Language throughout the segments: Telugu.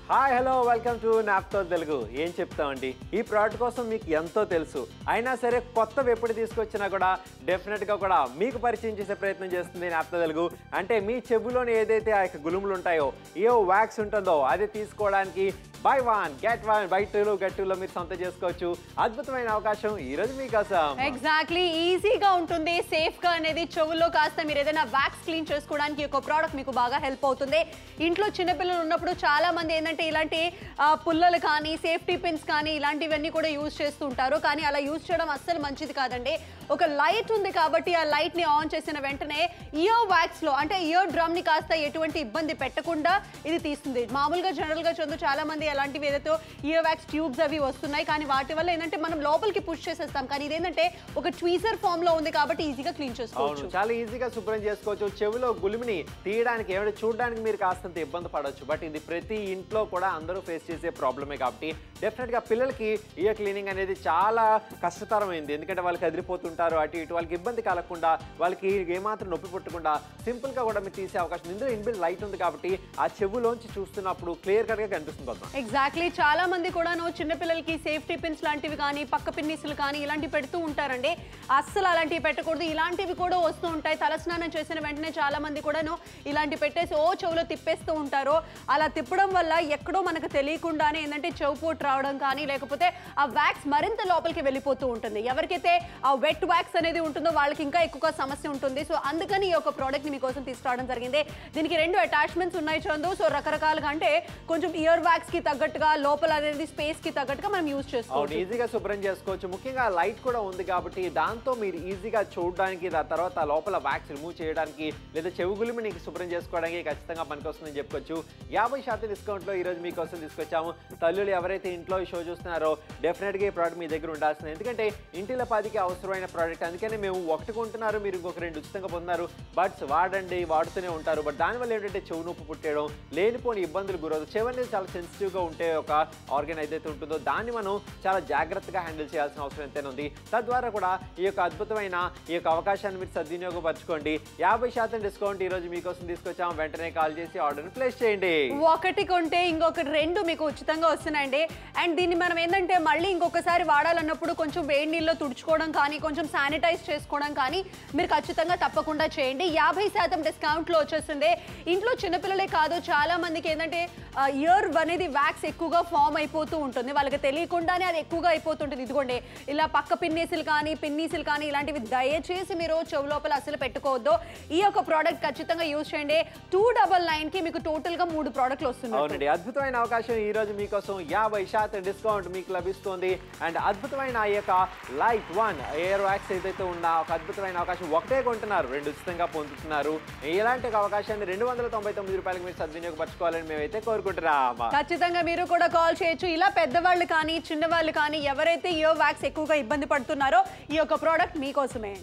హాయ్ హలో వెల్కమ్ టు నాప్తో తెలుగు ఏం చెప్తామండి ఈ ప్రోడక్ట్ కోసం మీకు ఎంతో తెలుసు అయినా సరే కొత్తవి ఎప్పుడు తీసుకొచ్చినా కూడా డెఫినెట్గా కూడా మీకు పరిచయం చేసే ప్రయత్నం చేస్తుంది నాప్తో తెలుగు అంటే మీ చెవులోని ఏదైతే ఆ యొక్క గులుములు ఉంటాయో ఏ వ్యాక్స్ ఉంటుందో అది తీసుకోవడానికి buy one get one buy టూలో గెట్ టూలో మీరు సొంత చేసుకోవచ్చు అద్భుతమైన అవకాశం ఈరోజు మీకోసం ఎగ్జాక్ట్లీ ఈజీగా ఉంటుంది సేఫ్ గా అనేది చెవుల్లో కాస్త మీరు ఏదైనా వ్యాక్స్ క్లీన్ చేసుకోవడానికి ఒక ప్రోడక్ట్ మీకు బాగా హెల్ప్ అవుతుంది ఇంట్లో చిన్నపిల్లలు ఉన్నప్పుడు చాలా మంది ఏంటంటే ఇలాంటి ఆ, పుల్లలు కానీ సేఫ్టీ పిన్స్ కానీ ఇలాంటివన్నీ కూడా యూజ్ చేస్తూ ఉంటారు కానీ అలా యూజ్ చేయడం అస్సలు మంచిది కాదండి ఒక లైట్ ఉంది కాబట్టి ఆ లైట్ ని ఆన్ చేసిన వెంటనే ఇయర్ వ్యాక్స్ లో అంటే ఇయర్ డ్రమ్ ని కాస్త ఎటువంటి ఇబ్బంది పెట్టకుండా ఇది తీస్తుంది మామూలుగా జనరల్ గా చందు చాలా మంది అలాంటివి ఏదైతే ఇయర్ వ్యాక్స్ ట్యూబ్స్ అవి వస్తున్నాయి కానీ వాటి వల్ల ఏంటంటే మనం లోపలికి పుష్ చేసేస్తాం కానీ ఇదేంటంటే ఒక ట్వీజర్ ఫామ్ లో ఉంది కాబట్టి ఈజీగా క్లీన్ చేసుకోవచ్చు అవును చాలా ఈజీగా శుభ్రం చేసుకోవచ్చు చెవిలో గులిమిని తీయడానికి ఏమైనా చూడడానికి మీరు కాస్తంత ఇబ్బంది పడవచ్చు బట్ ఇది ప్రతి ఇంట్లో కూడా అందరూ ఫేస్ చేసే ప్రాబ్లమే కాబట్టి డెఫినెట్ గా పిల్లలకి ఇయర్ క్లీనింగ్ అనేది చాలా కష్టతరమైంది ఎందుకంటే వాళ్ళకి అదిరిపోతుంటారు అటు ఇటు వాళ్ళకి ఇబ్బంది కలగకుండా వాళ్ళకి ఏమాత్రం నొప్పి పుట్టకుండా సింపుల్ గా కూడా మీరు తీసే అవకాశం ఉంది. ఇందులో ఇన్బిల్ లైట్ ఉంది కాబట్టి ఆ చెవులోంచి చూస్తున్నప్పుడు క్లియర్ కట్ గా కనిపిస్తుంది పద్మ ఎగ్జాక్ట్లీ చాలా మంది కూడాను చిన్నపిల్లలకి సేఫ్టీ పిన్స్ లాంటివి కానీ పక్క పిన్నిసులు కానీ ఇలాంటివి పెడుతూ ఉంటారండి అస్సలు అలాంటివి పెట్టకూడదు ఇలాంటివి కూడా వస్తూ ఉంటాయి తలస్నానం చేసిన వెంటనే చాలా మంది కూడాను ఇలాంటి పెట్టేసి ఓ చెవులో తిప్పేస్తూ ఉంటారు అలా తిప్పడం వల్ల ఎక్కడో మనకు తెలియకుండానే ఏంటంటే చెవు పోటు రావడం కానీ లేకపోతే ఆ వ్యాక్స్ మరింత లోపలికి వెళ్ళిపోతూ ఉంటుంది ఎవరికైతే ఆ వెట్ వ్యాక్స్ అనేది ఉంటుందో వాళ్ళకి ఇంకా ఎక్కువ సమస్య ఉంటుంది సో అందుకని ఈ యొక్క ప్రోడక్ట్ ని మీకోసం తీసుకురావడం జరిగింది దీనికి రెండు అటాచ్మెంట్స్ ఉన్నాయి చందు సో రకరకాలుగా అంటే కొంచెం ఇయర్ వ్యాక్స్ కి తగ్గట్టుగా లోపల అనేది స్పేస్ కి తగ్గట్టుగా మనం యూజ్ అవును చేసుకోవచ్చు ఈజీగా శుభ్రం చేసుకోవచ్చు ముఖ్యంగా లైట్ కూడా ఉంది కాబట్టి దాంతో మీరు ఈజీగా చూడడానికి దాని తర్వాత లోపల వ్యాక్స్ రిమూవ్ చేయడానికి లేదా చెవుగులిమి నీకు శుభ్రం చేసుకోవడానికి ఖచ్చితంగా పనికొస్తుందని చెప్పుకోవచ్చు యాభై శాతం డిస్కౌంట్లో ఈరోజు మీకోసం తీసుకొచ్చాము తల్లులు ఎవరైతే ఇంట్లో ఈ షో చూస్తున్నారో డెఫినెట్గా ఈ ప్రోడక్ట్ మీ దగ్గర ఉండాల్సింది ఎందుకంటే ఇంటిల పదికి అవసరమైన ప్రోడక్ట్ అందుకని మేము ఒకటి కొంటున్నారు మీరు ఇంకొక రెండు ఉచితంగా పొందున్నారు బట్స్ వాడండి వాడుతూనే ఉంటారు బట్ దానివల్ల ఏంటంటే చెవు నొప్పి పుట్టేయడం లేనిపోని ఇబ్బందులు గురవుతుంది చెవి అనేది చాలా సెన్సిటివ్గా ఉంటే ఒక ఆర్గన్ ఏదైతే ఉంటుందో దాన్ని మనం చాలా జాగ్రత్తగా హ్యాండిల్ చేయాల్సిన అవసరం ఎంతైనా ఉంది తద్వారా కూడా ఈ యొక్క అద్భుతమైన ఈ యొక్క అవకాశాన్ని మీరు సద్వినియోగపరచుకోండి యాభై శాతం డిస్కౌంట్ ఈ రోజు మీకోసం తీసుకొచ్చాం వెంటనే కాల్ చేసి ఆర్డర్ని ప్లేస్ చేయండి ఒకటి కొంటే ఇంకొకటి రెండు మీకు ఉచితంగా వస్తున్నాయండి అండ్ దీన్ని మనం ఏంటంటే మళ్ళీ ఇంకొకసారి వాడాలన్నప్పుడు కొంచెం వేడి నీళ్ళలో తుడుచుకోవడం కానీ కొంచెం శానిటైజ్ చేసుకోవడం కానీ మీరు ఖచ్చితంగా తప్పకుండా చేయండి యాభై శాతం డిస్కౌంట్లో వచ్చేస్తుంది ఇంట్లో చిన్నపిల్లలే కాదు చాలా మందికి ఏంటంటే ఇయర్ అనేది వ్యాక్స్ ఎక్కువగా ఫామ్ అయిపోతూ ఉంటుంది వాళ్ళకి తెలియకుండానే అది ఎక్కువగా అయిపోతుంటుంది ఇదిగోండి ఇలా పక్క పిన్నీసులు కానీ పిన్నీసులు కానీ ఇలాంటివి దయచేసి మీరు చెవు లోపల అసలు పెట్టుకోవద్దు ఈ యొక్క ప్రోడక్ట్ ఖచ్చితంగా యూజ్ చేయండి టూ డబల్ నైన్ కి మీకు టోటల్ గా మూడు ప్రోడక్ట్లు వస్తున్నాయి అవునండి అద్భుతమైన అవకాశం ఈ రోజు మీకోసం యాభై శాతం డిస్కౌంట్ మీకు లభిస్తుంది అండ్ అద్భుతమైన ఆ యొక్క లైట్ వన్ ఎయిర్ వ్యాక్స్ ఏదైతే ఉన్నా ఒక అద్భుతమైన అవకాశం ఒకటే కొంటున్నారు రెండు ఉచితంగా పొందుతున్నారు ఇలాంటి ఒక అవకాశాన్ని రెండు వందల తొంభై తొమ్మిది రూపాయలకి మీరు సద్వినియోగపరచుకోవాలని మేమైతే కోరుకుంటున్నాం ఖచ్చితంగా మీరు కూడా కాల్ చేయొచ్చు ఇలా పెద్దవాళ్ళు కానీ చిన్నవాళ్ళు కానీ ఎవరైతే ఇయర్ వ్యాక్స్ ఎక్కువగా ఇబ్బంది పడుతున్నారో ఈ యొక్క ప్రోడక్ట్ మీకోసమే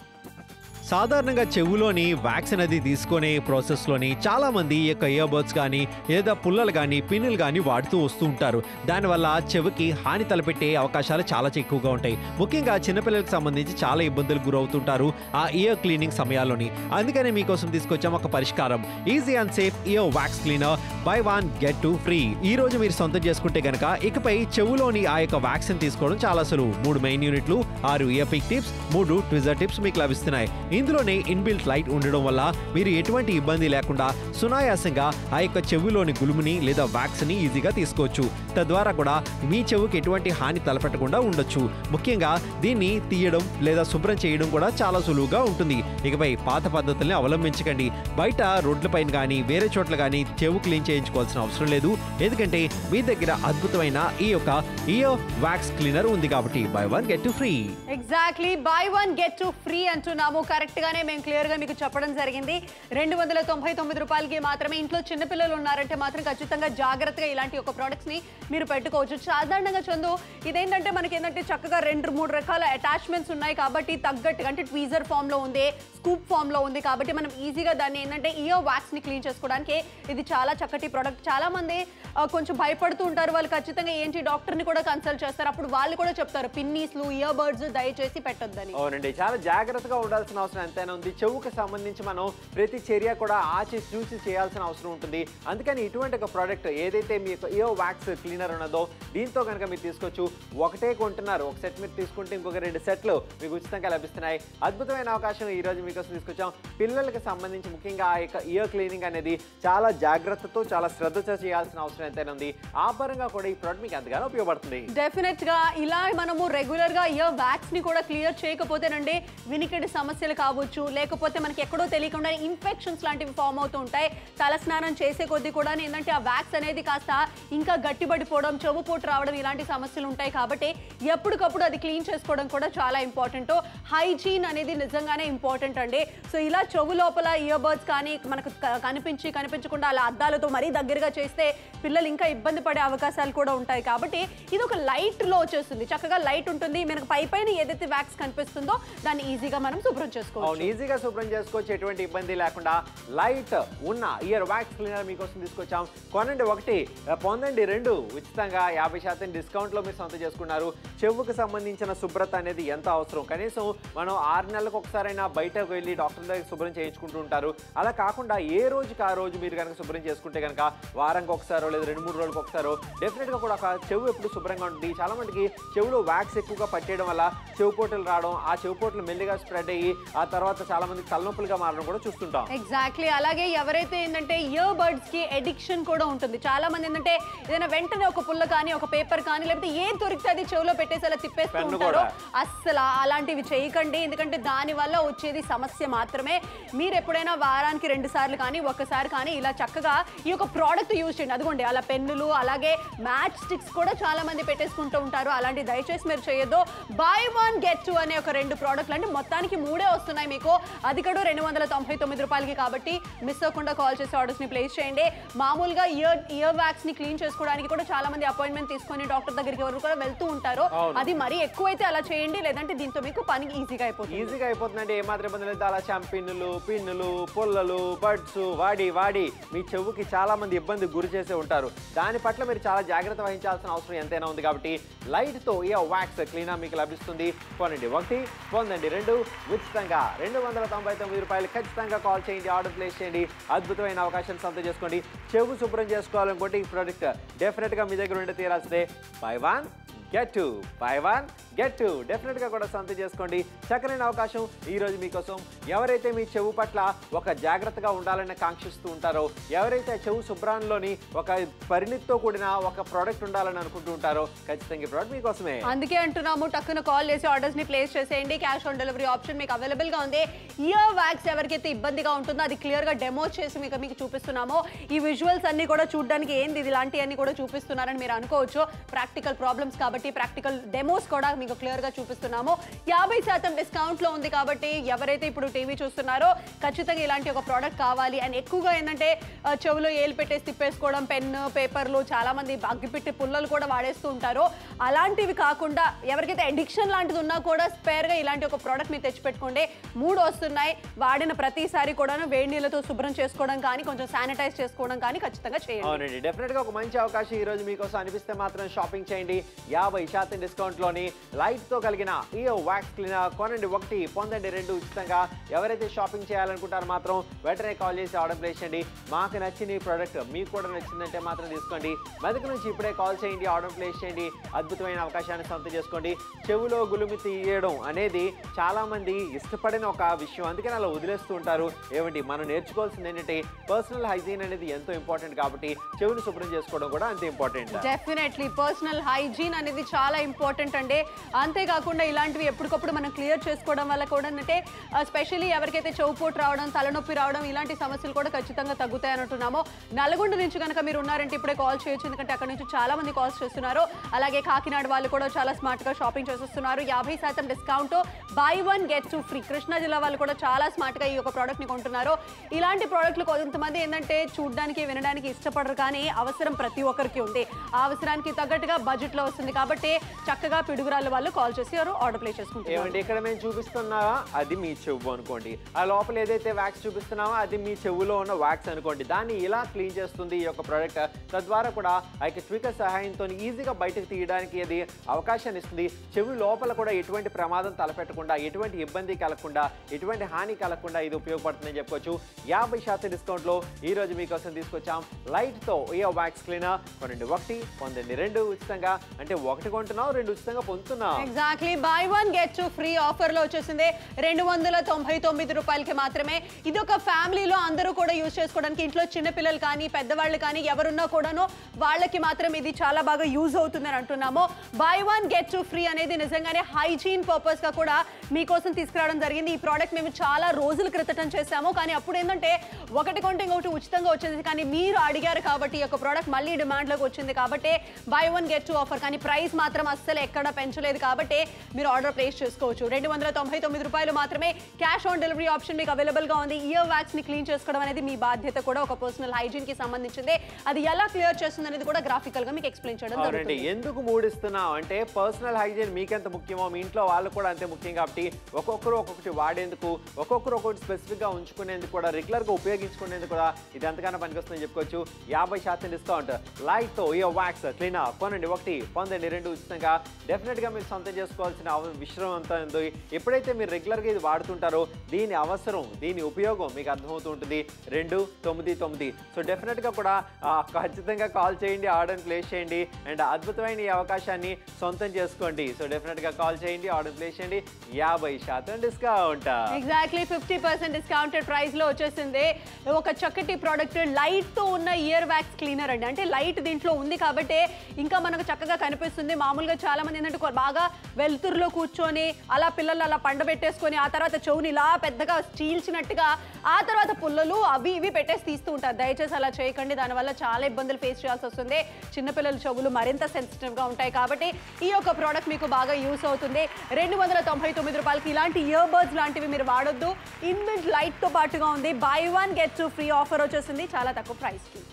సాధారణంగా చెవులోని వ్యాక్స్ అనేది తీసుకునే ప్రాసెస్లోని చాలా మంది ఈ యొక్క ఇయర్ బడ్స్ కానీ లేదా పుల్లలు కానీ పిన్నులు కానీ వాడుతూ వస్తూ ఉంటారు దానివల్ల చెవికి హాని తలపెట్టే అవకాశాలు చాలా ఎక్కువగా ఉంటాయి ముఖ్యంగా చిన్నపిల్లలకు సంబంధించి చాలా ఇబ్బందులు గురవుతుంటారు ఆ ఇయర్ క్లీనింగ్ సమయాల్లోని అందుకనే మీకోసం తీసుకొచ్చాం ఒక పరిష్కారం easy and safe ear wax cleaner buy one get two free ఈ రోజు మీరు సొంతం చేసుకుంటే గనక ఇకపై చెవులోని ఆ యొక్క వ్యాక్సిన్ తీసుకోవడం చాలా సులువు మూడు మెయిన్ యూనిట్లు ఆరు ఇయర్ పిక్ టిప్స్ మూడు ట్విజర్ టిప్స్ మీకు లభిస్తున్నాయి ఇందులోనే ఇన్బిల్ట్ లైట్ ఉండడం వల్ల మీరు ఎటువంటి ఇబ్బంది లేకుండా సునాయాసంగా ఆ యొక్క చెవిలోని గులుముని లేదా వ్యాక్స్ ని ఈజీగా తీసుకోవచ్చు తద్వారా కూడా మీ చెవుకి ఎటువంటి హాని తలపెట్టకుండా ఉండొచ్చు ముఖ్యంగా దీన్ని తీయడం లేదా శుభ్రం చేయడం కూడా చాలా సులువుగా ఉంటుంది ఇకపై పాత పద్ధతుల్ని అవలంబించకండి బయట రోడ్లపైన కానీ వేరే చోట్ల కానీ చెవు క్లీన్ చేయించుకోవాల్సిన అవసరం లేదు ఎందుకంటే మీ దగ్గర అద్భుతమైన ఈ యొక్క ఇయర్ వ్యాక్స్ క్లీనర్ ఉంది కాబట్టి buy one get two free exactly buy one get two free అంటున్నాము కరెక్ట్ గానే మేము క్లియర్ గా మీకు చెప్పడం జరిగింది రెండు వందల తొంభై తొమ్మిది రూపాయలకి మాత్రమే ఇంట్లో చిన్నపిల్లలు ఉన్నారంటే మాత్రం ఖచ్చితంగా జాగ్రత్తగా ఇలాంటి ఒక ప్రోడక్ట్స్ ని మీరు పెట్టుకోవచ్చు సాధారణంగా చందు ఇదేంటంటే మనకి ఏంటంటే చక్కగా రెండు మూడు రకాల అటాచ్మెంట్స్ ఉన్నాయి కాబట్టి తగ్గట్టుగా అంటే ట్వీజర్ ఫామ్ లో ఉంది స్కూప్ ఫామ్ లో ఉంది కాబట్టి మనం ఈజీగా దాన్ని ఏంటంటే ఇయర్ వ్యాక్స్ ని క్లీన్ చేసుకోవడానికి ఇది చాలా చక్కటి ప్రోడక్ట్ చాలా మంది ఆ, కొంచెం భయపడుతూ ఉంటారు వాళ్ళు ఖచ్చితంగా ఏంటి డాక్టర్ ని కూడా కన్సల్ట్ చేస్తారు అప్పుడు వాళ్ళు కూడా చెప్తారు పిన్నీస్లు ఇయర్ బర్డ్స్ దయచేసి పెట్టొద్దని అవునండి చాలా జాగ్రత్తగా ఉండాల్సిన అవసరం అవసరం ఎంతైనా ఉంది చెవుకు సంబంధించి మనం ప్రతి చర్య కూడా ఆచి చూసి చేయాల్సిన అవసరం ఉంటుంది అందుకని ఇటువంటి ఒక ప్రోడక్ట్ ఏదైతే మీ యొక్క ఇయో వ్యాక్స్ క్లీనర్ ఉన్నదో దీంతో కనుక మీరు తీసుకోవచ్చు ఒకటే కొంటున్నారు ఒక సెట్ మీరు తీసుకుంటే ఇంకొక రెండు సెట్లు మీకు ఉచితంగా లభిస్తున్నాయి అద్భుతమైన అవకాశం ఈ రోజు మీకోసం తీసుకొచ్చాం పిల్లలకు సంబంధించి ముఖ్యంగా ఆ యొక్క ఇయర్ క్లీనింగ్ అనేది చాలా జాగ్రత్తతో చాలా శ్రద్ధతో చేయాల్సిన అవసరం ఎంతైనా ఉంది ఆ పరంగా కూడా ఈ ప్రోడక్ట్ మీకు ఎంతగానో ఉపయోగపడుతుంది డెఫినెట్ గా ఇలా మనము రెగ్యులర్ గా ఇయర్ వ్యాక్స్ ని కూడా క్లియర్ చేయకపోతేనండి వినికిడి సమస్యలు కావచ్చు లేకపోతే మనకి ఎక్కడో తెలియకుండా ఇన్ఫెక్షన్స్ లాంటివి ఫామ్ అవుతూ ఉంటాయి తల స్నానం చేసే కొద్దీ కూడా ఏంటంటే ఆ వ్యాక్స్ అనేది కాస్త ఇంకా గట్టిపడిపోవడం చెవు పోటు రావడం ఇలాంటి సమస్యలు ఉంటాయి కాబట్టి ఎప్పటికప్పుడు అది క్లీన్ చేసుకోవడం కూడా చాలా ఇంపార్టెంట్ హైజీన్ అనేది నిజంగానే ఇంపార్టెంట్ అండి సో ఇలా చెవు లోపల ఇయర్ బర్డ్స్ కానీ మనకు క- కనిపించి కనిపించకుండా అలా అద్దాలతో మరీ దగ్గరగా చేస్తే పిల్లలు ఇంకా ఇబ్బంది పడే అవకాశాలు కూడా ఉంటాయి కాబట్టి ఇది ఒక లైట్ లో వచ్చేస్తుంది చక్కగా లైట్ ఉంటుంది మనకు పై పైన ఏదైతే వ్యాక్స్ కనిపిస్తుందో దాన్ని ఈజీగా మనం శుభ్రం చేసుకోవచ్చు అవును ఈజీగా శుభ్రం చేసుకోవచ్చు ఎటువంటి ఇబ్బంది లేకుండా లైట్ ఉన్న ఇయర్ వ్యాక్స్ క్లీనర్ మీకోసం తీసుకొచ్చాం కొనండి ఒకటి ఆ, పొందండి రెండు ఉచితంగా యాభై శాతం డిస్కౌంట్లో మీరు సొంత చేసుకున్నారు చెవుకు సంబంధించిన శుభ్రత అనేది ఎంత అవసరం కనీసం మనం ఆరు నెలలకు ఒకసారైనా బయటకు వెళ్ళి డాక్టర్ దగ్గర శుభ్రం చేయించుకుంటూ ఉంటారు అలా కాకుండా ఏ రోజుకి ఆ రోజు మీరు కనుక శుభ్రం చేసుకుంటే కనుక వారంకి ఒకసారో లేదా రెండు మూడు రోజులకు ఒకసారో డెఫినెట్గా కూడా ఒక చెవు ఎప్పుడు శుభ్రంగా ఉంటుంది చాలా మందికి చెవులో వ్యాక్స్ ఎక్కువగా పట్టేయడం వల్ల చెవు పోటులు రావడం ఆ చెవు పోటులు మెల్లిగా స్ప్రెడ్ అయ్యి ఆ తర్వాత చాలా మందికి తలనొప్పులుగా మారడం కూడా చూస్తుంటాం ఎగ్జాక్ట్లీ అలాగే ఎవరైతే ఏంటంటే ఇయర్ బర్డ్స్ కి ఎడిక్షన్ కూడా ఉంటుంది చాలా మంది ఏంటంటే ఏదైనా వెంటనే ఒక పుల్ల కానీ ఒక పేపర్ కానీ లేకపోతే ఏం దొరికితే అది చెవిలో పెట్టేసి అలా తిప్పేస్తూ పెన్ను ఉంటారు కూడా. అస్సలు అలాంటివి చేయకండి ఎందుకంటే దాని వల్ల వచ్చేది సమస్య మాత్రమే మీరు ఎప్పుడైనా వారానికి రెండు సార్లు కానీ ఒక్కసారి కానీ ఇలా చక్కగా ఈ యొక్క ప్రోడక్ట్ యూజ్ చేయండి అదిగోండి అలా పెన్నులు అలాగే మ్యాచ్ స్టిక్స్ కూడా చాలా మంది పెట్టేసుకుంటూ ఉంటారు అలాంటి దయచేసి మీరు చేయొద్దు బై వన్ గెట్ టూ అనే ఒక రెండు ప్రోడక్ట్లు అంటే మొత్తానికి మూడే వస్తున్నాయి మీకు అది కూడా రెండు వందల తొంభై తొమ్మిది రూపాయలకి కాబట్టి మిస్ అవ్వకుండా కాల్ చేసి ఆర్డర్స్ ని ప్లేస్ చేయండి మామూలుగా ఇయర్ ఇయర్ వ్యాక్స్ ని క్లీన్ చేసుకోవడానికి కూడా చాలా మంది అపాయింట్మెంట్ తీసుకొని డాక్టర్ దగ్గరికి ఎవరు కూడా వెళ్తూ ఉంటారు అవును. అది మరీ ఎక్కువైతే అలా చేయండి లేదంటే దీంతో మీకు పని ఈజీగా అయిపోతుంది ఈజీగా అయిపోతుందంటే ఏమాత్రం ఇబ్బంది లేదు అలా షాంపిన్నులు పిన్నులు పుల్లలు బడ్స్ వాడి వాడి మీ చెవుకి చాలా మంది ఇబ్బంది గురి చేసే ఉంటారు దాని పట్ల మీరు చాలా జాగ్రత్త వహించాల్సిన అవసరం ఎంతైనా ఉంది కాబట్టి లైట్ తో ఈ వ్యాక్స్ క్లీనర్ మీకు లభిస్తుంది కొనండి ఒకటి పొందండి రెండు ఉచితంగా రెండు వందల తొంభై తొమ్మిది రూపాయలు ఖచ్చితంగా కాల్ చేయండి ఆర్డర్ ప్లేస్ చేయండి అద్భుతమైన అవకాశాన్ని సొంతం చేసుకోండి చెవు శుభ్రం చేసుకోవాలనుకుంటే ఈ ప్రోడక్ట్ డెఫినెట్ గా మీ దగ్గర ఉండి తీరాల్సిందే buy one get two buy one get two డెఫినెట్గా కూడా సొంతం చేసుకోండి చక్కనైన అవకాశం ఈ రోజు మీకోసం ఎవరైతే మీ చెవు పట్ల ఒక జాగ్రత్తగా ఉండాలని కాంక్షిస్తూ ఉంటారో ఎవరైతే చెవు శుభ్రాన్లోని ఒక పరిణితితో కూడిన ఒక ప్రోడక్ట్ ఉండాలని అనుకుంటూ ఉంటారో ఖచ్చితంగా ఈ ప్రోడక్ట్ మీకోసమే అందుకే అంటున్నాము టక్కున కాల్ చేసి ఆర్డర్స్ ని ప్లేస్ చేసేయండి క్యాష్ ఆన్ డెలివరీ ఆప్షన్ మీకు అవైలబుల్ గా ఉంది ఇయర్ వ్యాక్స్ ఎవరికైతే ఇబ్బందిగా ఉంటుందో అది క్లియర్ గా డెమో చేసి మీకు మీకు చూపిస్తున్నాము ఈ విజువల్స్ అన్ని కూడా చూడడానికి ఏంది ఇది ఇలాంటి అన్ని కూడా చూపిస్తున్నారని మీరు అనుకోవచ్చు ప్రాక్టికల్ ప్రాబ్లమ్స్ కాబట్టి ప్రాక్టికల్ డెమోస్ కూడా మీకు క్లియర్ గా చూపిస్తున్నాము యాభై శాతం డిస్కౌంట్ లో ఉంది కాబట్టి ఎవరైతే ఇప్పుడు టీవీ చూస్తున్నారో ఖచ్చితంగా ఇలాంటి ఒక ప్రోడక్ట్ కావాలి అండ్ ఎక్కువగా ఏంటంటే ఆ, చెవులో ఏలు పెట్టేసి తిప్పేసుకోవడం పెన్ పేపర్లు చాలా మంది అగ్గిపెట్టి పుల్లలు కూడా వాడేస్తూ ఉంటారు అలాంటివి కాకుండా ఎవరికైతే అడిక్షన్ లాంటిది ఉన్నా కూడా స్పేర్ గా ఇలాంటి ఒక ప్రోడక్ట్ మీరు తెచ్చిపెట్టుకోండి మూడు వస్తున్నాయి వాడిన ప్రతిసారి కూడా వేడి నీళ్ళతో శుభ్రం చేసుకోవడం కానీ కొంచెం శానిటైజ్ చేసుకోవడం కానీ ఖచ్చితంగా చేయండి అవునండి డెఫినెట్ గా ఒక మంచి అవకాశం ఈ రోజు మీకోసం అనిపిస్తే మాత్రం షాపింగ్ చేయండి యాభై శాతం డిస్కౌంట్ లోని లైట్ తో కలిగిన ఈ వ్యాక్స్ క్లీనర్ కొనండి ఒకటి పొందండి రెండు ఉచితంగా ఎవరైతే షాపింగ్ చేయాలనుకుంటారో మాత్రం వెంటనే కాల్ చేసి ఆర్డర్ ప్లేస్ చేయండి మాకు నచ్చిన ఈ ప్రోడక్ట్ మీకు కూడా నచ్చిందంటే మాత్రం తీసుకోండి మెదక్ నుంచి ఇప్పుడే కాల్ చేయండి ఆర్డర్ ప్లేస్ చేయండి అద్భుతమైన అవకాశాన్ని సొంతం చేసుకోండి చెవులో గులుమి తీయడం అనేది చాలా మంది ఇష్టపడిన ఒక విషయం అందుకని అలా వదిలేస్తూ ఉంటారు ఏమండి మనం నేర్చుకోవాల్సింది ఏంటంటే పర్సనల్ హైజీన్ అనేది ఎంతో ఇంపార్టెంట్ కాబట్టి చెవుని శుభ్రం చేసుకోవడం కూడా అంతే ఇంపార్టెంట్ డెఫినెట్లీ పర్సనల్ హైజీన్ అనేది చాలా ఇంపార్టెంట్ అండి అంతేకాకుండా ఇలాంటివి ఎప్పటికప్పుడు మనం క్లియర్ చేసుకోవడం వల్ల కూడా అంటే స్పెషల్లీ ఎవరికైతే చౌపోటు రావడం తలనొప్పి రావడం ఇలాంటి సమస్యలు కూడా ఖచ్చితంగా తగ్గుతాయి అంటున్నామో నల్గొండ నుంచి కనుక మీరు ఉన్నారంటే ఇప్పుడే కాల్ చేయొచ్చు ఎందుకంటే అక్కడ నుంచి చాలా మంది కాల్స్ చేస్తున్నారు అలాగే కాకినాడ వాళ్ళు కూడా చాలా స్మార్ట్ గా షాపింగ్ చేసేస్తున్నారు యాభై శాతం discount buy one get two free Krishna జిల్లా వాళ్ళు కూడా చాలా స్మార్ట్ గా ఈ యొక్క ప్రోడక్ట్ ని కొంటున్నారు ఇలాంటి ప్రోడక్ట్లు కొంతమంది ఏంటంటే చూడడానికి వినడానికి ఇష్టపడరు కానీ అవసరం ప్రతి ఒక్కరికి ఉంది ఆ అవసరానికి తగ్గట్టుగా బడ్జెట్ లో వస్తుంది కాబట్టి చక్కగా పిడుగురాల్లో ఛానల్ వాళ్ళు కాల్ చేసి ఆర్డర్ ప్లే చేసుకుంటారు ఏమంటే ఇక్కడ మేము చూపిస్తున్నా అది మీ చెవు అనుకోండి ఆ లోపల ఏదైతే వ్యాక్స్ చూపిస్తున్నామో అది మీ చెవులో ఉన్న వ్యాక్స్ అనుకోండి దాన్ని ఇలా క్లీన్ చేస్తుంది ఈ యొక్క ప్రోడక్ట్ తద్వారా కూడా ఆ యొక్క ట్వికర్ సహాయంతో ఈజీగా బయటకు తీయడానికి అది అవకాశాన్ని ఇస్తుంది చెవి లోపల కూడా ఎటువంటి ప్రమాదం తలపెట్టకుండా ఎటువంటి ఇబ్బంది కలగకుండా ఎటువంటి హాని కలగకుండా ఇది ఉపయోగపడుతుందని చెప్పుకోవచ్చు యాభై శాతం డిస్కౌంట్లో ఈ రోజు మీకోసం తీసుకొచ్చాం లైట్తో ఇయర్ వ్యాక్స్ క్లీనర్ కొనండి ఒకటి పొందండి రెండు ఉచితంగా అంటే ఒకటి కొంటున్నావు రెండు ఉచితంగా పొందుతున్నావు exactly buy one get two free offer లో వచ్చేసింది రెండు వందల తొంభై తొమ్మిది రూపాయలకి మాత్రమే ఇది ఒక ఫ్యామిలీలో అందరూ కూడా యూజ్ చేసుకోవడానికి ఇంట్లో చిన్న పిల్లలు కానీ పెద్దవాళ్ళు కానీ ఎవరున్నా కూడాను వాళ్ళకి మాత్రం ఇది చాలా బాగా యూజ్ అవుతుందని అంటున్నాము buy one get two free అనేది నిజంగానే హైజీన్ పర్పస్ గా కూడా మీకోసం తీసుకురావడం జరిగింది ఈ ప్రోడక్ట్ మేము చాలా రోజుల క్రితం చేసాము కానీ అప్పుడు ఏంటంటే ఒకటి కొంటే ఇంకొకటి ఉచితంగా వచ్చింది కానీ మీరు అడిగారు కాబట్టి ఈ యొక్క ప్రోడక్ట్ మళ్ళీ డిమాండ్లోకి వచ్చింది కాబట్టి buy one get two offer కానీ ప్రైస్ మాత్రం అస్సలు ఎక్కడ పెంచలేదు కాబట్టి మీరు ఆర్డర్ ప్లేస్ చేసుకోవచ్చు రెండు వందల తొంభై తొమ్మిది రూపాయలు మాత్రమే క్యాష్ ఆన్ డెలివరీ ఆప్షన్ మీకు అవైలబుల్ గా ఉంది ఇయర్ వ్యాక్స్ ని క్లీన్ చేసుకోవడం అనేది మీ బాధ్యత కూడా ఒక పర్సనల్ హైజీన్ కి సంబంధించింది అది ఎలా క్లియర్ చేస్తుంది అనేది కూడా గ్రాఫికల్ గా మీకు ఎక్స్ప్లెయిన్ చేయడం అవునండి జరుగుతుంది ఎందుకు మూడిస్తున్నాం అంటే పర్సనల్ హైజీన్ మీకెంత ముఖ్యమో మీ ఇంట్లో వాళ్ళు కూడా అంతే ముఖ్యం కాబట్టి ఒక్కొక్కరు ఒక్కొక్కటి వాడేందుకు ఒక్కొక్కరు ఒక్కొక్కటి స్పెసిఫిక్ గా ఉంచుకునేందుకు కూడా రెగ్యులర్ గా ఉపయోగించుకునేందుకు కూడా ఇది ఎంతగానో పనికొస్తుందని చెప్పుకోవచ్చు యాభై శాతం డిస్కౌంట్ లైట్ తో ఇయర్ వ్యాక్స్ క్లీనర్ కొనండి ఒకటి పొందండి రెండు ఉచితంగా డెఫినెట్ గా మీరు సొంతం చేసుకోవాల్సిన అవ- విషయం అంతా ఉంది ఎప్పుడైతే మీరు రెగ్యులర్ గా ఇది వాడుతుంటారో దీని అవసరం దీని ఉపయోగం మీకు అర్థమవుతూ ఉంటుంది రెండు తొమ్మిది తొమ్మిది సో డెఫినెట్ గా కూడా ఆ, ఖచ్చితంగా కాల్ చేయండి ఆర్డర్ ప్లేస్ చేయండి అండ్ అద్భుతమైన ఈ అవకాశాన్ని సొంతం చేసుకోండి సో డెఫినెట్ గా కాల్ చేయండి ఆర్డర్ ప్లేస్ చేయండి యాభై శాతం discount exactly fifty percent discounted price లో వచ్చేసింది ఒక చక్కటి ప్రోడక్ట్ లైట్ తో ఉన్న ఇయర్ వ్యాక్స్ క్లీనర్ అండి అంటే లైట్ దీంట్లో ఉంది కాబట్టి ఇంకా మనకు చక్కగా కనిపిస్తుంది మామూలుగా చాలా మంది ఏంటంటే కొ- బాగా వెలుతురులో కూర్చొని అలా పిల్లలు అలా పండబెట్టేసుకొని ఆ తర్వాత చెవుని ఇలా పెద్దగా చీల్చినట్టుగా ఆ తర్వాత పుల్లలు అవి ఇవి పెట్టేసి తీస్తూ ఉంటారు దయచేసి అలా చేయకండి దానివల్ల చాలా ఇబ్బందులు ఫేస్ చేయాల్సి వస్తుంది చిన్నపిల్లల చెవులు మరింత సెన్సిటివ్ గా ఉంటాయి కాబట్టి ఈ యొక్క ప్రోడక్ట్ మీకు బాగా యూస్ అవుతుంది రెండు వందల తొంభై తొమ్మిది రూపాయలకి ఇలాంటి ఇయర్ బర్డ్స్ లాంటివి మీరు వాడొద్దు ఇన్బిల్ట్ లైట్ తో పాటుగా ఉంది buy one get two free offer వచ్చేసింది చాలా తక్కువ ప్రైస్ కి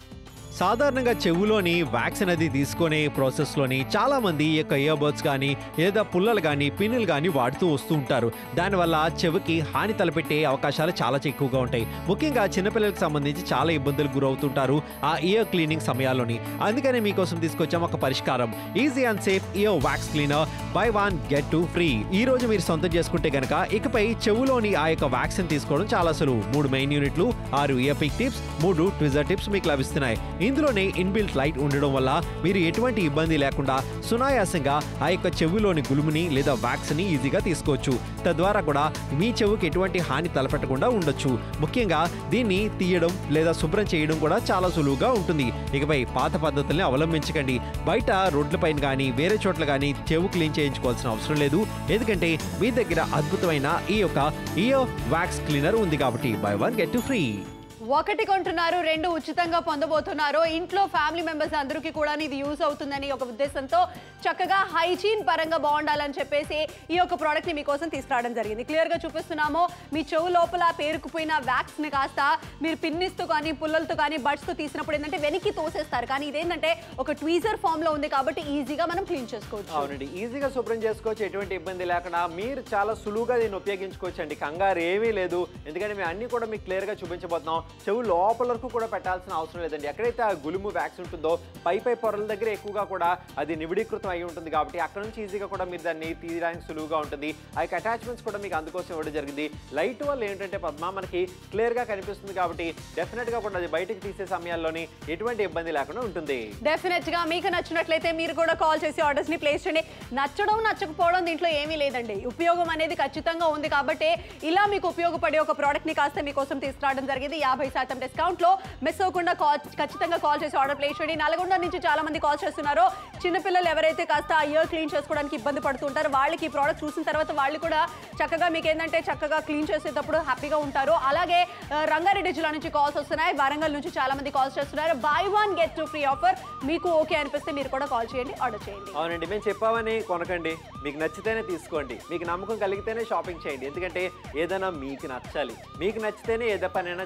సాధారణంగా చెవులోని వ్యాక్సిన్ అది తీసుకునే ప్రాసెస్లోని చాలా మంది ఈ యొక్క ఇయర్బడ్స్ కానీ లేదా పుల్లలు కానీ పిన్నులు కానీ వాడుతూ వస్తూ ఉంటారు దానివల్ల చెవికి హాని తలపెట్టే అవకాశాలు చాలా ఎక్కువగా ఉంటాయి ముఖ్యంగా చిన్నపిల్లలకు సంబంధించి చాలా ఇబ్బందులు గురవుతుంటారు ఆ ఇయర్ క్లీనింగ్ సమయాల్లోని అందుకనే మీకోసం తీసుకొచ్చాం ఒక పరిష్కారం easy and safe ear wax cleaner buy one get two free ఈ రోజు మీరు సొంతం చేసుకుంటే గనక ఇకపై చెవులోని ఆ యొక్క వ్యాక్సిన్ తీసుకోవడం చాలా సులువు మూడు మెయిన్ యూనిట్లు ఆరు ఇయర్ పిక్ టిప్స్ మూడు ట్విజర్ టిప్స్ మీకు లభిస్తున్నాయి ఇందులోనే ఇన్బిల్ట్ లైట్ ఉండడం వల్ల మీరు ఎటువంటి ఇబ్బంది లేకుండా సునాయాసంగా ఆ యొక్క చెవిలోని గులుముని లేదా వ్యాక్స్ ని ఈజీగా తీసుకోవచ్చు తద్వారా కూడా మీ చెవుకి ఎటువంటి హాని తలపెట్టకుండా ఉండొచ్చు ముఖ్యంగా దీన్ని తీయడం లేదా శుభ్రం చేయడం కూడా చాలా సులువుగా ఉంటుంది ఇకపై పాత పద్ధతుల్ని అవలంబించకండి బయట రోడ్లపైన కానీ వేరే చోట్ల కానీ చెవు క్లీన్ చేయించుకోవాల్సిన అవసరం లేదు ఎందుకంటే మీ దగ్గర అద్భుతమైన ఈ యొక్క ఇయర్ వ్యాక్స్ క్లీనర్ ఉంది కాబట్టి buy one get two free ఒకటి కొంటున్నారు రెండు ఉచితంగా పొందబోతున్నారు ఇంట్లో ఫ్యామిలీ మెంబర్స్ అందరికీ కూడా ఇది యూజ్ అవుతుందని ఒక ఉద్దేశంతో చక్కగా హైజీన్ పరంగా బాగుండాలని చెప్పేసి ఈ యొక్క ప్రోడక్ట్ ని మీకోసం తీసుకురావడం జరిగింది క్లియర్ గా చూపిస్తున్నాము మీ చెవు లోపల పేరుకుపోయిన వ్యాక్స్ ని కాస్త మీరు పిన్నిస్తూ కానీ పుల్లలతో కానీ బడ్స్ తో తీసినప్పుడు ఏంటంటే వెనక్కి తోసేస్తారు కానీ ఇదేంటంటే ఒక ట్వీజర్ ఫామ్ లో ఉంది కాబట్టి ఈజీగా మనం క్లీన్ చేసుకోవచ్చు అవునండి ఈజీగా శుభ్రం చేసుకోవచ్చు ఎటువంటి ఇబ్బంది లేకుండా మీరు చాలా సులువుగా దీన్ని ఉపయోగించుకోవచ్చు అండి కంగారు ఏమీ లేదు ఎందుకంటే మేము అన్ని కూడా మీకు క్లియర్గా చూపించబోతున్నాం చెవు లోపల వరకు కూడా పెట్టాల్సిన అవసరం లేదండి ఎక్కడైతే ఆ గులుము వ్యాక్స్ ఉంటుందో పై పై పొరల దగ్గర ఎక్కువగా కూడా అది నివిడీకృతం అయి ఉంటుంది కాబట్టి అక్కడ నుంచి ఈజీగా కూడా మీరు దాన్ని తీయడానికి సులువుగా ఉంటుంది ఆ యొక్క అటాచ్మెంట్స్ కూడా మీకు అందుకోసం ఇవ్వడం జరిగింది లైట్ వల్ల ఏంటంటే పద్మ మనకి క్లియర్గా కనిపిస్తుంది కాబట్టి డెఫినెట్గా కూడా అది బయటకు తీసే సమయాల్లోని ఎటువంటి ఇబ్బంది లేకుండా ఉంటుంది డెఫినెట్ గా మీకు నచ్చినట్లయితే మీరు కూడా కాల్ చేసి ఆర్డర్స్ ని ప్లేస్ చేయండి నచ్చడం నచ్చకపోవడం దీంట్లో ఏమీ లేదండి ఉపయోగం అనేది ఖచ్చితంగా ఉంది కాబట్టి ఇలా మీకు ఉపయోగపడే ఒక ప్రోడక్ట్ ని కాస్త మీకోసం తీసుకురావడం జరిగింది యాభై శాతం డిస్కౌంట్ లో మిస్ అవ్వకుండా కాల్ ఖచ్చితంగా కాల్ చేసి ఆర్డర్ ప్లేస్ చేయండి నల్గొండ నుంచి చాలా మంది కాల్ చేస్తున్నారు చిన్నపిల్లలు ఎవరైతే కాస్త ఇయర్ క్లీన్ చేసుకోవడానికి ఇబ్బంది పడుతుంటారో వాళ్ళకి ఈ ప్రోడక్ట్ చూసిన తర్వాత వాళ్ళు కూడా చక్కగా మీకు ఏంటంటే చక్కగా క్లీన్ చేసేటప్పుడు హ్యాపీగా ఉంటారు అలాగే ఆ, రంగారెడ్డి జిల్లా నుంచి కాల్స్ వస్తున్నాయి వరంగల్ నుంచి చాలా మంది కాల్స్ చేస్తున్నారు buy one get two free offer మీకు ఓకే అనిపిస్తే మీరు కూడా కాల్ చేయండి ఆర్డర్ చేయండి అవునండి మేము చెప్పామని కొనకండి మీకు నచ్చితేనే తీసుకోండి మీకు నమ్మకం కలిగితేనే షాపింగ్ చేయండి ఎందుకంటే ఏదైనా మీకు నచ్చాలి మీకు నచ్చితేనే ఏదో పనైనా చేయాలి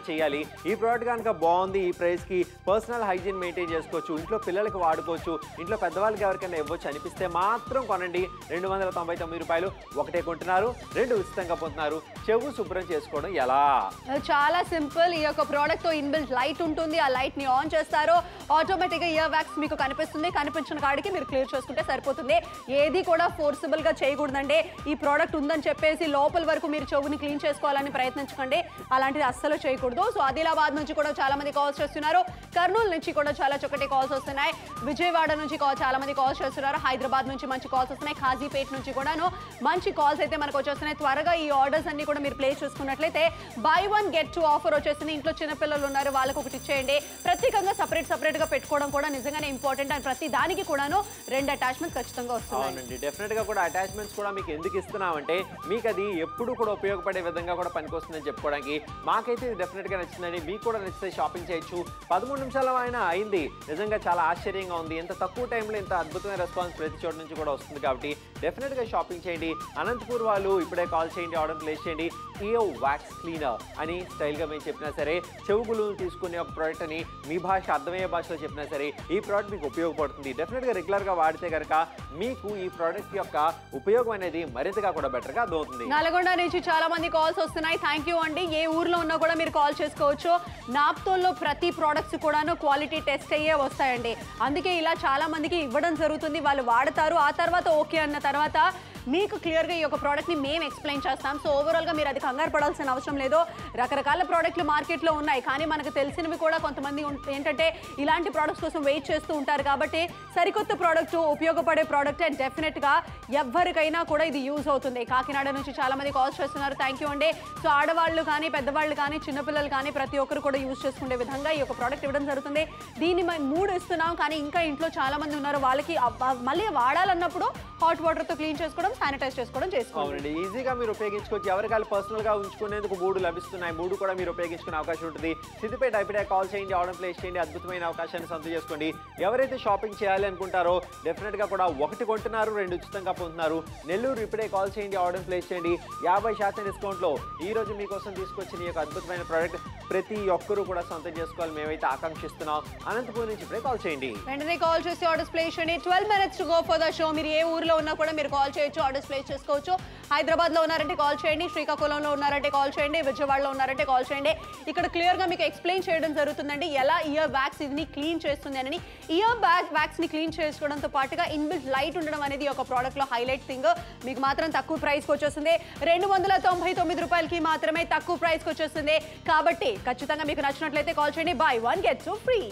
ఈ ప్రోడక్ట్ కనుక బాగుంది ఈ ప్రైస్కి పర్సనల్ హైజీన్ మెయింటైన్ చేసుకోవచ్చు ఇంట్లో పిల్లలకి వాడుకోవచ్చు ఇంట్లో పెద్దవాళ్ళకి ఎవరికైనా ఇవ్వచ్చు అనిపిస్తే మాత్రం కొనండి రెండు వందల తొంభై తొమ్మిది రూపాయలు ఒకటే కొంటున్నారు రెండు ఉచితంగా పొందుతున్నారు చెవు శుభ్రం చేసుకోవడం ఎలా చాలా సింపుల్ ఈ యొక్క ప్రోడక్ట్ తో ఇన్బిల్ట్ లైట్ ఉంటుంది ఆ లైట్ ని ఆన్ చేస్తారు ఆటోమేటిక్ గా ఇయర్ వ్యాక్స్ మీకు కనిపిస్తుంది కనిపించిన కాడికి మీరు క్లియర్ చేసుకుంటే సరిపోతుంది ఏది కూడా ఫోర్సిబుల్ గా చేయకూడదండి ఈ ప్రోడక్ట్ ఉందని చెప్పేసి లోపల వరకు మీరు చెవుని క్లీన్ చేసుకోవాలని ప్రయత్నించకండి అలాంటిది అస్సలు చేయకూడదు సో ఆదిలాబాద్ నుంచి కూడా చాలా మంది కాల్స్ చేస్తున్నారు కర్నూలు నుంచి కూడా చాలా చక్కటి కాల్స్ వస్తున్నాయి విజయవాడ నుంచి call- చాలా మంది కాల్స్ చేస్తున్నారు హైదరాబాద్ నుంచి మంచి కాల్స్ వస్తున్నాయి ఖాజీపేట్ నుంచి కూడాను మంచి కాల్స్ అయితే మనకు వచ్చేస్తున్నాయి త్వరగా ఈ ఆర్డర్స్ అన్ని కూడా మీరు ప్లేస్ చేసుకున్నట్లయితే buy one get two offer వచ్చేసింది ఇంట్లో చిన్నపిల్లలు ఉన్నారు వాళ్ళకి ఒకటి ఇచ్చేయండి ప్రత్యేకంగా సపరేట్ సపరేట్ గా పెట్టుకోవడం కూడా నిజంగానే ఇంపార్టెంట్ అండ్ ప్రతి దానికి కూడాను రెండు అటాచ్మెంట్స్ ఖచ్చితంగా వస్తున్నాయి అవునండి డెఫినెట్ గా కూడా అటాచ్మెంట్స్ కూడా మీకు ఎందుకు ఇస్తున్నామంటే మీకు అది ఎప్పుడు కూడా ఉపయోగపడే విధంగా కూడా పనికొస్తుందని చెప్పుకోవడానికి మాకైతే ఇది డెఫినెట్ గా నచ్చిందండి మీకు కూడా నచ్చితే షాపింగ్ చేయొచ్చు పదమూడు నిమిషాల ఆయన అయింది నిజంగా చాలా ఆశ్చర్యంగా ఉంది ఇంత తక్కువ టైంలో ఇంత అద్భుతమైన రెస్పాన్స్ ప్రతి చోట నుంచి కూడా వస్తుంది కాబట్టి డెఫినెట్ గా షాపింగ్ చేయండి అనంతపూర్ వాళ్ళు ఇప్పుడే కాల్ చేయండి ఆర్డర్ ప్లేస్ చేయండి ఇయో వ్యాక్స్ క్లీనర్ అని స్టైల్ గా మేము చెప్పినా సరే చెవుగులు తీసుకునే ఒక ప్రోడక్ట్ అని మీ భాష అర్థమయ్యే భాషలో చెప్పినా సరే ఈ ప్రోడక్ట్ మీకు ఉపయోగపడుతుంది డెఫినెట్ గా రెగ్యులర్ గా వాడితే కనుక మీకు ఈ ప్రోడక్ట్ యొక్క ఉపయోగం అనేది మరింతగా కూడా బెటర్ గా అర్థమవుతుంది నల్గొండ నుంచి చాలా మంది కాల్స్ వస్తున్నాయి థ్యాంక్ యూ అండి ఏ ఊర్లో ఉన్నా కూడా మీరు కాల్ చేసుకోవచ్చు నాప్తోల్లో ప్రతి ప్రోడక్ట్స్ కూడాను క్వాలిటీ టెస్ట్ అయ్యే వస్తాయండి అందుకే ఇలా చాలా మందికి ఇవ్వడం జరుగుతుంది వాళ్ళు వాడతారు ఆ తర్వాత ఓకే అన్న తర్వాత మీకు క్లియర్గా ఈ యొక్క ప్రోడక్ట్ని మేము ఎక్స్ప్లెయిన్ చేస్తాం సో ఓవరాల్గా మీరు అది కంగారు పడాల్సిన అవసరం లేదు రకరకాల ప్రోడక్ట్లు మార్కెట్లో ఉన్నాయి కానీ మనకు తెలిసినవి కూడా కొంతమంది ఉం- ఏంటంటే ఇలాంటి ప్రోడక్ట్స్ కోసం వెయిట్ చేస్తూ ఉంటారు కాబట్టి సరికొత్త ప్రోడక్ట్ ఉపయోగపడే ప్రోడక్ట్ అండ్ డెఫినెట్గా ఎవరికైనా కూడా ఇది యూజ్ అవుతుంది కాకినాడ నుంచి చాలా మంది కాల్స్ చేస్తున్నారు థ్యాంక్ యూ అండి సో ఆడవాళ్ళు కానీ పెద్దవాళ్ళు కానీ చిన్నపిల్లలు కానీ ప్రతి ఒక్కరు కూడా యూజ్ చేసుకునే విధంగా ఈ యొక్క ప్రోడక్ట్ ఇవ్వడం జరుగుతుంది దీన్ని మేము మూడు ఇస్తున్నాం కానీ ఇంకా ఇంట్లో చాలా మంది ఉన్నారు వాళ్ళకి అబ్బా- మళ్ళీ వాడాలన్నప్పుడు హాట్ వాటర్తో క్లీన్ చేసుకోవడం శానిటైజ్ చేసుకోవడం చేసుకోవాలి అవునండి ఈజీగా మీరు ఉపయోగించుకోవచ్చు ఎవరికాలు పర్సనల్ గా ఉంచుకునేందుకు మూడు లభిస్తున్నాయి మూడు కూడా మీరు ఉపయోగించుకునే అవకాశం ఉంటుంది సిద్దిపేట ఐపీడే కాల్ చేయండి ఆర్డర్ ప్లేస్ చేయండి అద్భుతమైన అవకాశాన్ని సొంతం చేసుకోండి ఎవరైతే షాపింగ్ చేయాలి అనుకుంటారో డెఫినెట్ గా కూడా ఒకటి కొంటున్నారు రెండు ఉచితంగా పొందుతున్నారు నెల్లూరు ఇప్పుడే కాల్ చేయండి ఆర్డర్ ప్లేస్ చేయండి యాభై శాతం డిస్కౌంట్ లో ఈ రోజు మీకోసం తీసుకొచ్చిన ఈ యొక్క అద్భుతమైన ప్రోడక్ట్ ప్రతి ఒక్కరూ కూడా సొంతం చేసుకోవాలి మేమైతే ఆకాంక్షిస్తున్నాం అనంతపూర్ నుంచి ఇప్పుడే కాల్ చేయండి వెంటనే కాల్ చేసి ఆర్డర్స్ ప్లేస్ చేయండి twelve minutes to go for the show మీరు ఏ ఊర్లో ఉన్నా కూడా మీరు కాల్ చేయొచ్చు ఆర్డర్స్ ప్లేస్ చేసుకోవచ్చు హైదరాబాద్ లో ఉన్నారంటే కాల్ చేయండి శ్రీకాకుళంలో ఉన్నారంటే కాల్ చేయండి విజయవాడలో ఉన్నారంటే కాల్ చేయండి ఇక్కడ క్లియర్ గా మీకు ఎక్స్ప్లెయిన్ చేయడం జరుగుతుందండి ఎలా ఇయర్ వ్యాక్స్ ఇది క్లీన్ చేస్తుంది అని ఇయర్ బ్యాగ్ వ్యాక్స్ ని క్లీన్ చేసుకోవడంతో పాటుగా ఇన్బిల్ట్ లైట్ ఉండడం అనేది ఒక ప్రోడక్ట్ లో హైలైట్ థింగ్ మీకు మాత్రం తక్కువ ప్రైస్కి వచ్చేస్తుంది రెండు వందల తొంభై తొమ్మిది రూపాయలకి మాత్రమే తక్కువ ప్రైస్కి వచ్చేస్తుంది కాబట్టి ఖచ్చితంగా మీకు నచ్చినట్లయితే కాల్ చేయండి buy one get two free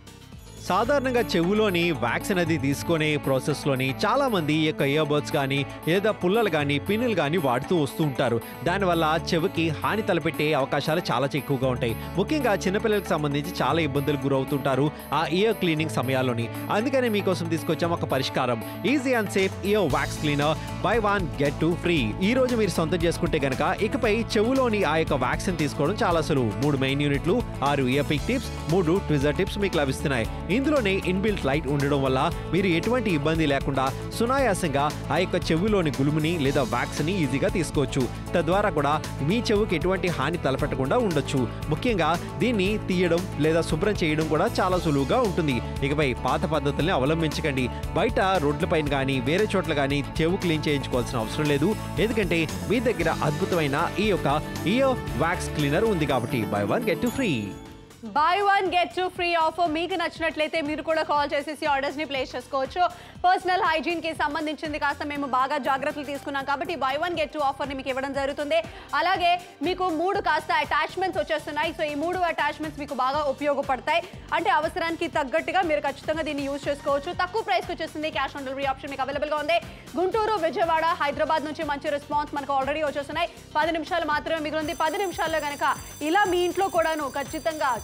సాధారణంగా చెవులోని వ్యాక్సిన్ అది తీసుకునే ప్రాసెస్లోని చాలా మంది ఈ యొక్క ఇయర్బడ్స్ కానీ లేదా పుల్లలు కానీ పిన్నులు కానీ వాడుతూ వస్తూ ఉంటారు దానివల్ల చెవికి హాని తలపెట్టే అవకాశాలు చాలా ఎక్కువగా ఉంటాయి ముఖ్యంగా చిన్నపిల్లలకు సంబంధించి చాలా ఇబ్బందులు గురవుతుంటారు ఆ ఇయర్ క్లీనింగ్ సమయాల్లోని అందుకనే మీకోసం తీసుకొచ్చాం ఒక పరిష్కారం easy and safe ear wax cleaner buy one get two free ఈ రోజు మీరు సొంతం చేసుకుంటే గనక ఇకపై చెవులోని ఆ యొక్క వ్యాక్సిన్ తీసుకోవడం చాలా సులువు మూడు మెయిన్ యూనిట్లు ఆరు ఇయర్ పిక్ టిప్స్ మూడు ట్విజర్ టిప్స్ మీకు లభిస్తున్నాయి ఇందులోనే ఇన్బిల్ట్ లైట్ ఉండడం వల్ల మీరు ఎటువంటి ఇబ్బంది లేకుండా సునాయాసంగా ఆ యొక్క చెవిలోని గులుముని లేదా వ్యాక్స్ ని ఈజీగా తీసుకోవచ్చు తద్వారా కూడా మీ చెవుకి ఎటువంటి హాని తలపెట్టకుండా ఉండొచ్చు ముఖ్యంగా దీన్ని తీయడం లేదా శుభ్రం చేయడం కూడా చాలా సులువుగా ఉంటుంది ఇకపై పాత పద్ధతుల్ని అవలంబించకండి బయట రోడ్లపైన కానీ వేరే చోట్ల కానీ చెవు క్లీన్ చేయించుకోవాల్సిన అవసరం లేదు ఎందుకంటే మీ దగ్గర అద్భుతమైన ఈ యొక్క ఇయర్ వ్యాక్స్ క్లీనర్ ఉంది కాబట్టి buy one get two free buy one get two free offer మీకు నచ్చినట్లయితే మీరు కూడా కాల్ చేసేసి ఆర్డర్స్ ని ప్లేస్ చేసుకోవచ్చు పర్సనల్ హైజీన్ కి సంబంధించింది కాస్త మేము బాగా జాగ్రత్తలు తీసుకున్నాం కాబట్టి buy one get two offer ని మీకు ఇవ్వడం జరుగుతుంది అలాగే మీకు మూడు కాస్త అటాచ్మెంట్స్ వచ్చేస్తున్నాయి సో ఈ మూడు అటాచ్మెంట్స్ మీకు బాగా ఉపయోగపడతాయి అంటే అవసరానికి తగ్గట్టుగా మీరు ఖచ్చితంగా దీన్ని యూజ్ చేసుకోవచ్చు తక్కువ ప్రైస్ వచ్చేస్తుంది క్యాష్ ఆన్ డెలివరీ ఆప్షన్ మీకు అవైలబుల్ గా ఉంది గుంటూరు విజయవాడ హైదరాబాద్ నుంచి మంచి రెస్పాన్స్ మనకు ఆల్రెడీ వచ్చేస్తున్నాయి పది నిమిషాలు మాత్రమే మిగిలింది పది నిమిషాల్లో కనుక ఇలా మీ ఇంట్లో కూడాను ఖచ్చితంగా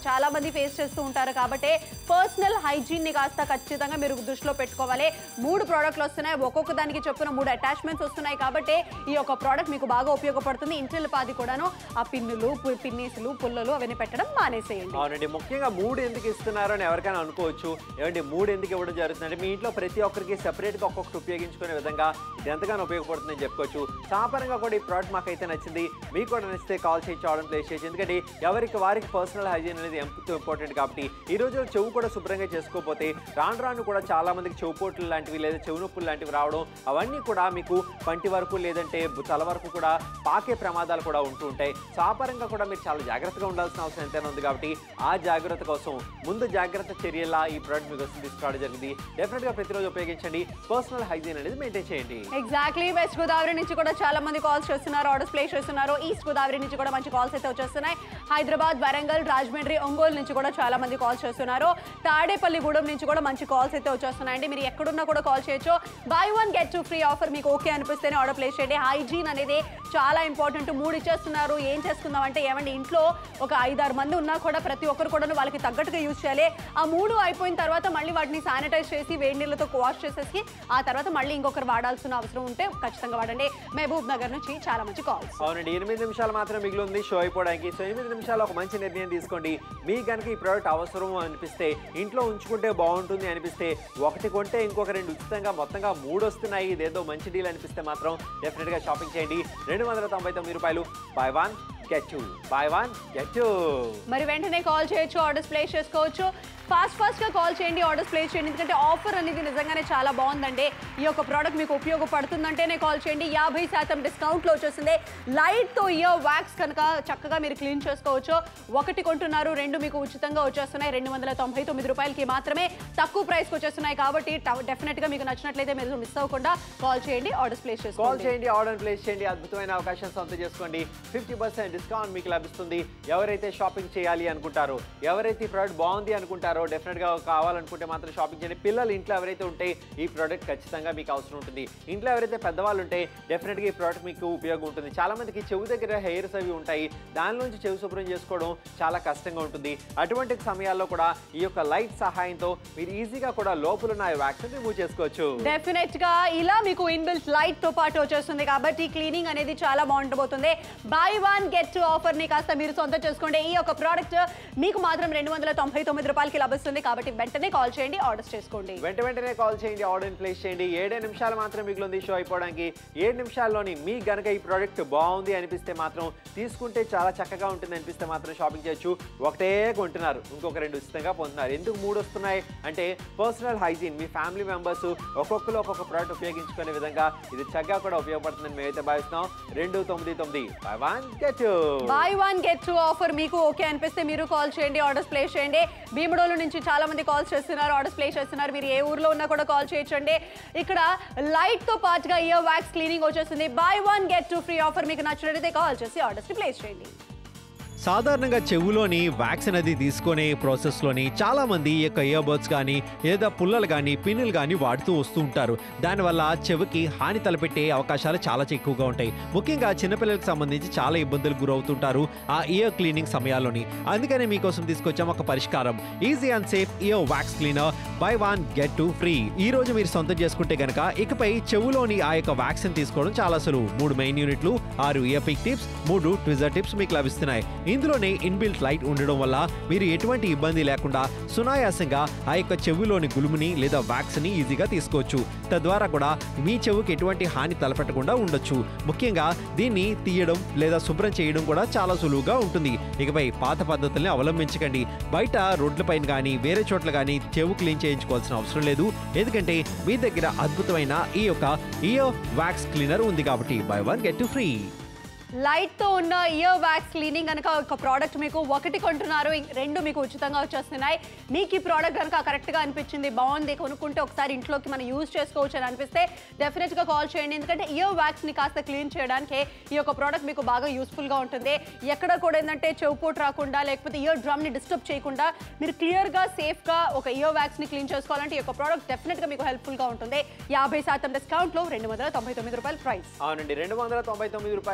చాలా మంది ఫేస్ చేస్తూ ఉంటారు కాబట్టి పర్సనల్ హైజీన్ ని కాస్త ఖచ్చితంగా మీరు దృష్టిలో పెట్టుకోవాలి మూడు ప్రోడక్ట్లు వస్తున్నాయి ఒక్కొక్క దానికి చొప్పున మూడు అటాచ్మెంట్స్ వస్తున్నాయి కాబట్టి ఈ యొక్క ప్రోడక్ట్ మీకు బాగా ఉపయోగపడుతుంది ఇంటిల్ పాది కూడాను ఆ పిన్నులు పు- పిన్నీసులు పుల్లలు అవన్నీ పెట్టడం మానేసేయండి అవునండి ముఖ్యంగా మూడు ఎందుకు ఇస్తున్నారు అని ఎవరికైనా అనుకోవచ్చు ఏమంటే మూడు ఎందుకు ఇవ్వడం జరుగుతుంది అంటే మీ ఇంట్లో ప్రతి ఒక్కరికి సెపరేట్గా ఒక్కొక్కటి ఉపయోగించుకునే విధంగా ఇది ఎంతగానో ఉపయోగపడుతుందని చెప్పుకోవచ్చు సాపరంగా కూడా ఈ ప్రోడక్ట్ మాకైతే నచ్చింది మీకు కూడా నచ్చితే కాల్ చేయొచ్చు ఆర్డర్ ప్లేస్ చేయొచ్చు ఎందుకంటే ఎవరికి వారికి పర్సనల్ హైజీన్ అనేది ఎంతో ఇంపార్టెంట్ కాబట్టి ఈ రోజు చెవు కూడా శుభ్రంగా చేసుకోకపోతే రాను రాను కూడా చాలా మందికి చెవుపోట్లు లాంటివి లేదా చెవు నొప్పులు లాంటివి రావడం అవన్నీ కూడా మీకు పంటి వరకు లేదంటే బు- తల వరకు కూడా పాకే ప్రమాదాలు కూడా ఉంటూ ఉంటాయి సాపరంగా కూడా మీరు చాలా జాగ్రత్తగా ఉండాల్సిన అవసరం ఎంతైనా ఉంది కాబట్టి ఆ జాగ్రత్త కోసం ముందు జాగ్రత్త చర్యలా ఈ ప్రోడక్ట్ మీకు వస్తుంది తీసుకురావడం జరిగింది డెఫినెట్గా ప్రతిరోజు ఉపయోగించండి పర్సనల్ హైజీన్ అనేది మెయింటైన్ చేయండి ఎగ్జాక్ట్లీ వెస్ట్ గోదావరి నుంచి కూడా చాలా మంది కాల్స్ చేస్తున్నారు ఆర్డర్స్ ప్లేస్ చేస్తున్నారు ఈస్ట్ గోదావరి నుంచి కూడా మంచి కాల్స్ అయితే వచ్చేస్తున్నాయి హైదరాబాద్ వరంగల్ రాజమండ్రి ఒంగోలు నుంచి కూడా చాలా మంది కాల్స్ చేస్తున్నారు తాడేపల్లిగూడెం నుంచి కూడా మంచి కాల్స్ అయితే వచ్చేస్తున్నాయండి మీరు ఎక్కడున్నా కూడా కాల్ చేయొచ్చు buy one get two free offer మీకు ఓకే అనిపిస్తేనే ఆర్డర్ ప్లేస్ చేయండి హైజీన్ అనేది చాలా ఇంపార్టెంట్ మూడు ఇచ్చేస్తున్నారు ఏం చేసుకుందాం అంటే ఏమండి ఇంట్లో ఒక ఐదారు మంది ఉన్నా కూడా ప్రతి ఒక్కరు కూడా వాళ్ళకి తగ్గట్టుగా యూజ్ చేయాలి ఆ మూడు అయిపోయిన తర్వాత మళ్ళీ వాటిని శానిటైజ్ చేసి వేడి నీళ్ళతో వాష్ చేసేసి ఆ తర్వాత మళ్ళీ ఇంకొకరు వాడాల్సిన అవసరం ఉంటే ఖచ్చితంగా వాడండి మహబూబ్ నగర్ నుంచి చాలా మంచి కాల్స్ అవునండి ఎనిమిది నిమిషాలు మాత్రం మిగిలి ఉంది షో అయిపోవడానికి సో ఎనిమిది నిమిషాలు ఒక మంచి నిర్ణయం తీసుకోండి మీకు కనుక ఈ ప్రోడక్ట్ అవసరం అనిపిస్తే ఇంట్లో ఉంచుకుంటే బాగుంటుంది అనిపిస్తే ఒకటి కొంటే ఇంకొక రెండు ఉచితంగా మొత్తంగా మూడు వస్తున్నాయి ఇదేదో మంచి డీల్ అనిపిస్తే మాత్రం డెఫినెట్గా షాపింగ్ చేయండి రెండు వందల తొంభై తొమ్మిది రూపాయలు buy one get two buy one get two మరి వెంటనే కాల్ చేయొచ్చు ఆర్డర్స్ ప్లేస్ చేసుకోవచ్చు ఫాస్ట్ ఫాస్ట్గా కాల్ చేయండి ఆర్డర్స్ ప్లేస్ చేయండి ఎందుకంటే ఆఫర్ అనేది నిజంగానే చాలా బాగుందండి ఈ యొక్క ప్రోడక్ట్ మీకు ఉపయోగపడుతుందంటేనే కాల్ చేయండి యాభై శాతం డిస్కౌంట్లో వచ్చేసింది లైట్తో ఇయర్ వ్యాక్స్ కనుక చక్కగా మీరు క్లీన్ చేసుకోవచ్చు ఒకటి కొంటున్నారు రెండు మీకు ఉచితంగా వచ్చేస్తున్నాయి రెండు వందల తొంభై తొమ్మిది రూపాయలకి మాత్రమే తక్కువ ప్రైస్కి వచ్చేస్తున్నాయి కాబట్టి డెఫినెట్గా మీకు నచ్చినట్లయితే మీరు మిస్ అవ్వకుండా కాల్ చేయండి ఆర్డర్స్ ప్లేస్ కాల్ చేసుకోండి చేయండి ఆర్డర్ ప్లేస్ చేయండి అద్భుతమైన అవకాశం సొంతం చేసుకోండి ఫిఫ్టీ పర్సెంట్ డిస్కౌంట్ మీకు లభిస్తుంది ఎవరైతే షాపింగ్ చేయాలి అనుకుంటారో ఎవరైతే ఈ ప్రోడక్ట్ బాగుంది అనుకుంటారో డెఫినెట్గా కావాలనుకుంటే మాత్రం షాపింగ్ చేయండి పిల్లలు ఇంట్లో ఎవరైతే ఉంటే ఈ ప్రోడక్ట్ ఖచ్చితంగా మీకు అవసరం ఉంటుంది ఇంట్లో ఎవరైతే పెద్దవాళ్ళు ఉంటే డెఫినెట్గా ఈ ప్రోడక్ట్ మీకు ఉపయోగం ఉంటుంది చాలా మందికి చెవు దగ్గర హెయిర్స్ అవి ఉంటాయి దానిలోంచి చెవు శుభ్రం చేసుకోవడం చాలా కష్టంగా ఉంటుంది అటువంటి సమయాల్లో కూడా ఈ యొక్క లైట్ సహాయంతో మీరు ఈజీగా కూడా లోపల ఉన్న వ్యాక్సిన్ రిమూవ్ చేసుకోవచ్చు డెఫినెట్ గా ఇలా మీకు ఇన్బిల్ట్ లైట్ తో పాటు వచ్చేస్తుంది కాబట్టి క్లీనింగ్ అనేది చాలా బాగుండబోతుంది buy one get two offer ని కాస్త మీరు సొంతం చేసుకోండి ఈ యొక్క ప్రోడక్ట్ మీకు మాత్రం రెండు వందల తొంభై తొమ్మిది రూపాయలకి లభిస్తుంది కాబట్టి వెంటనే కాల్ చేయండి ఆర్డర్స్ చేసుకోండి వెంట వెంటనే కాల్ చేయండి ఆర్డర్ ప్లేస్ చేయండి ఏడే నిమిషాలు మాత్రం మిగిలింది షో అయిపోవడానికి ఏడు నిమిషాల్లోని మీ గనక ఈ ప్రోడక్ట్ బాగుంది అనిపిస్తే మాత్రం తీసుకుంటే చాలా చక్కగా ఉంటుంది అనిపిస్తే మాత్రం షాపింగ్ చేయొచ్చు ఒకటే కొంటున్నారు ఇంకొక రెండు ఉచితంగా పొందుతున్నారు ఎందుకు మూడు వస్తున్నాయి అంటే పర్సనల్ హైజీన్ మీ ఫ్యామిలీ మెంబర్స్ ఒక్కొక్కరు ఒక్కొక్క ప్రోడక్ట్ ఉపయోగించుకునే విధంగా ఇది చక్కగా కూడా ఉపయోగపడుతుందని మేమైతే భావిస్తున్నాం రెండు తొమ్మిది తొమ్మిది buy one get buy one get two offer మీకు ఓకే అనిపిస్తే మీరు కాల్ చేయండి ఆర్డర్స్ ప్లేస్ చేయండి భీమడోలు నుంచి చాలా మంది కాల్స్ చేస్తున్నారు ఆర్డర్స్ ప్లేస్ చేస్తున్నారు మీరు ఏ ఊర్లో ఉన్నా కూడా కాల్ చేయొచ్చండి ఇక్కడ లైట్ తో పాటుగా ఇయర్ వ్యాక్స్ క్లీనింగ్ వచ్చేస్తుంది buy one get two free offer మీకు నచ్చినట్లయితే కాల్ చేసి ఆర్డర్స్ ప్లేస్ చేయండి సాధారణంగా చెవులోని వ్యాక్సిన్ అది తీసుకునే ప్రాసెస్లోని చాలా మంది ఈ యొక్క ఇయర్ బడ్స్ కానీ లేదా పుల్లలు కానీ పిన్నులు కానీ వాడుతూ వస్తూ ఉంటారు దానివల్ల చెవికి హాని తలపెట్టే అవకాశాలు చాలా ఎక్కువగా ఉంటాయి ముఖ్యంగా చిన్నపిల్లలకు సంబంధించి చాలా ఇబ్బందులు గురవుతుంటారు ఆ ఇయర్ క్లీనింగ్ సమయాల్లోని అందుకనే మీకోసం తీసుకొచ్చాం ఒక పరిష్కారం easy and safe ear wax cleaner buy one get two free ఈ రోజు మీరు సొంతం చేసుకుంటే గనక ఇకపై చెవులోని ఆ యొక్క వ్యాక్సిన్ తీసుకోవడం చాలా సులువు మూడు మెయిన్ యూనిట్లు ఆరు ఇయర్ పిక్ టిప్స్ మూడు ట్విజర్ టిప్స్ మీకు లభిస్తున్నాయి ఇందులోనే ఇన్బిల్ట్ లైట్ ఉండడం వల్ల మీరు ఎటువంటి ఇబ్బంది లేకుండా సునాయాసంగా ఆ యొక్క చెవిలోని గులుముని లేదా వ్యాక్స్ ని ఈజీగా తీసుకోవచ్చు తద్వారా కూడా మీ చెవుకి ఎటువంటి హాని తలపెట్టకుండా ఉండొచ్చు ముఖ్యంగా దీన్ని తీయడం లేదా శుభ్రం చేయడం కూడా చాలా సులువుగా ఉంటుంది ఇకపై పాత పద్ధతుల్ని అవలంబించకండి బయట రోడ్లపైన కానీ వేరే చోట్ల కానీ చెవు క్లీన్ చేయించుకోవాల్సిన అవసరం లేదు ఎందుకంటే మీ దగ్గర అద్భుతమైన ఈ యొక్క ఇయర్ వ్యాక్స్ క్లీనర్ ఉంది కాబట్టి buy one get two free light తో ఉన్న ఇయర్ వ్యాక్స్ క్లీనింగ్ కనుక ఒక ప్రోడక్ట్ మీకు ఒకటి కొంటున్నారు ఇం- రెండు మీకు ఉచితంగా వచ్చేస్తున్నాయి మీకు ఈ ప్రోడక్ట్ కనుక కరెక్ట్ గా అనిపించింది బాగుంది కొనుక్కుంటే ఒకసారి ఇంట్లోకి మనం యూజ్ చేసుకోవచ్చు అని అనిపిస్తే డెఫినెట్ గా కాల్ చేయండి ఎందుకంటే ఇయర్ వ్యాక్స్ ని కాస్త క్లీన్ చేయడానికి ఈ యొక్క ప్రోడక్ట్ మీకు బాగా యూస్ఫుల్ గా ఉంటుంది ఎక్కడ కూడా ఏంటంటే చెవుపోటు రాకుండా లేకపోతే ఇయర్ డ్రమ్ ని డిస్టర్బ్ చేయకుండా మీరు క్లియర్ గా సేఫ్ గా ఒక ఇయర్ వ్యాక్స్ ని క్లీన్ చేసుకోవాలంటే ఈ యొక్క ప్రోడక్ట్ డెఫినెట్ గా మీకు హెల్ప్ఫుల్ గా ఉంటుంది యాభై శాతం డిస్కౌంట్ లో రెండు వందల తొంభై తొమ్మిది రూపాయల ప్రైస్ అవునండి రెండు వందల తొంభై తొమ్మిది రూపాయలు అద్భుతమైన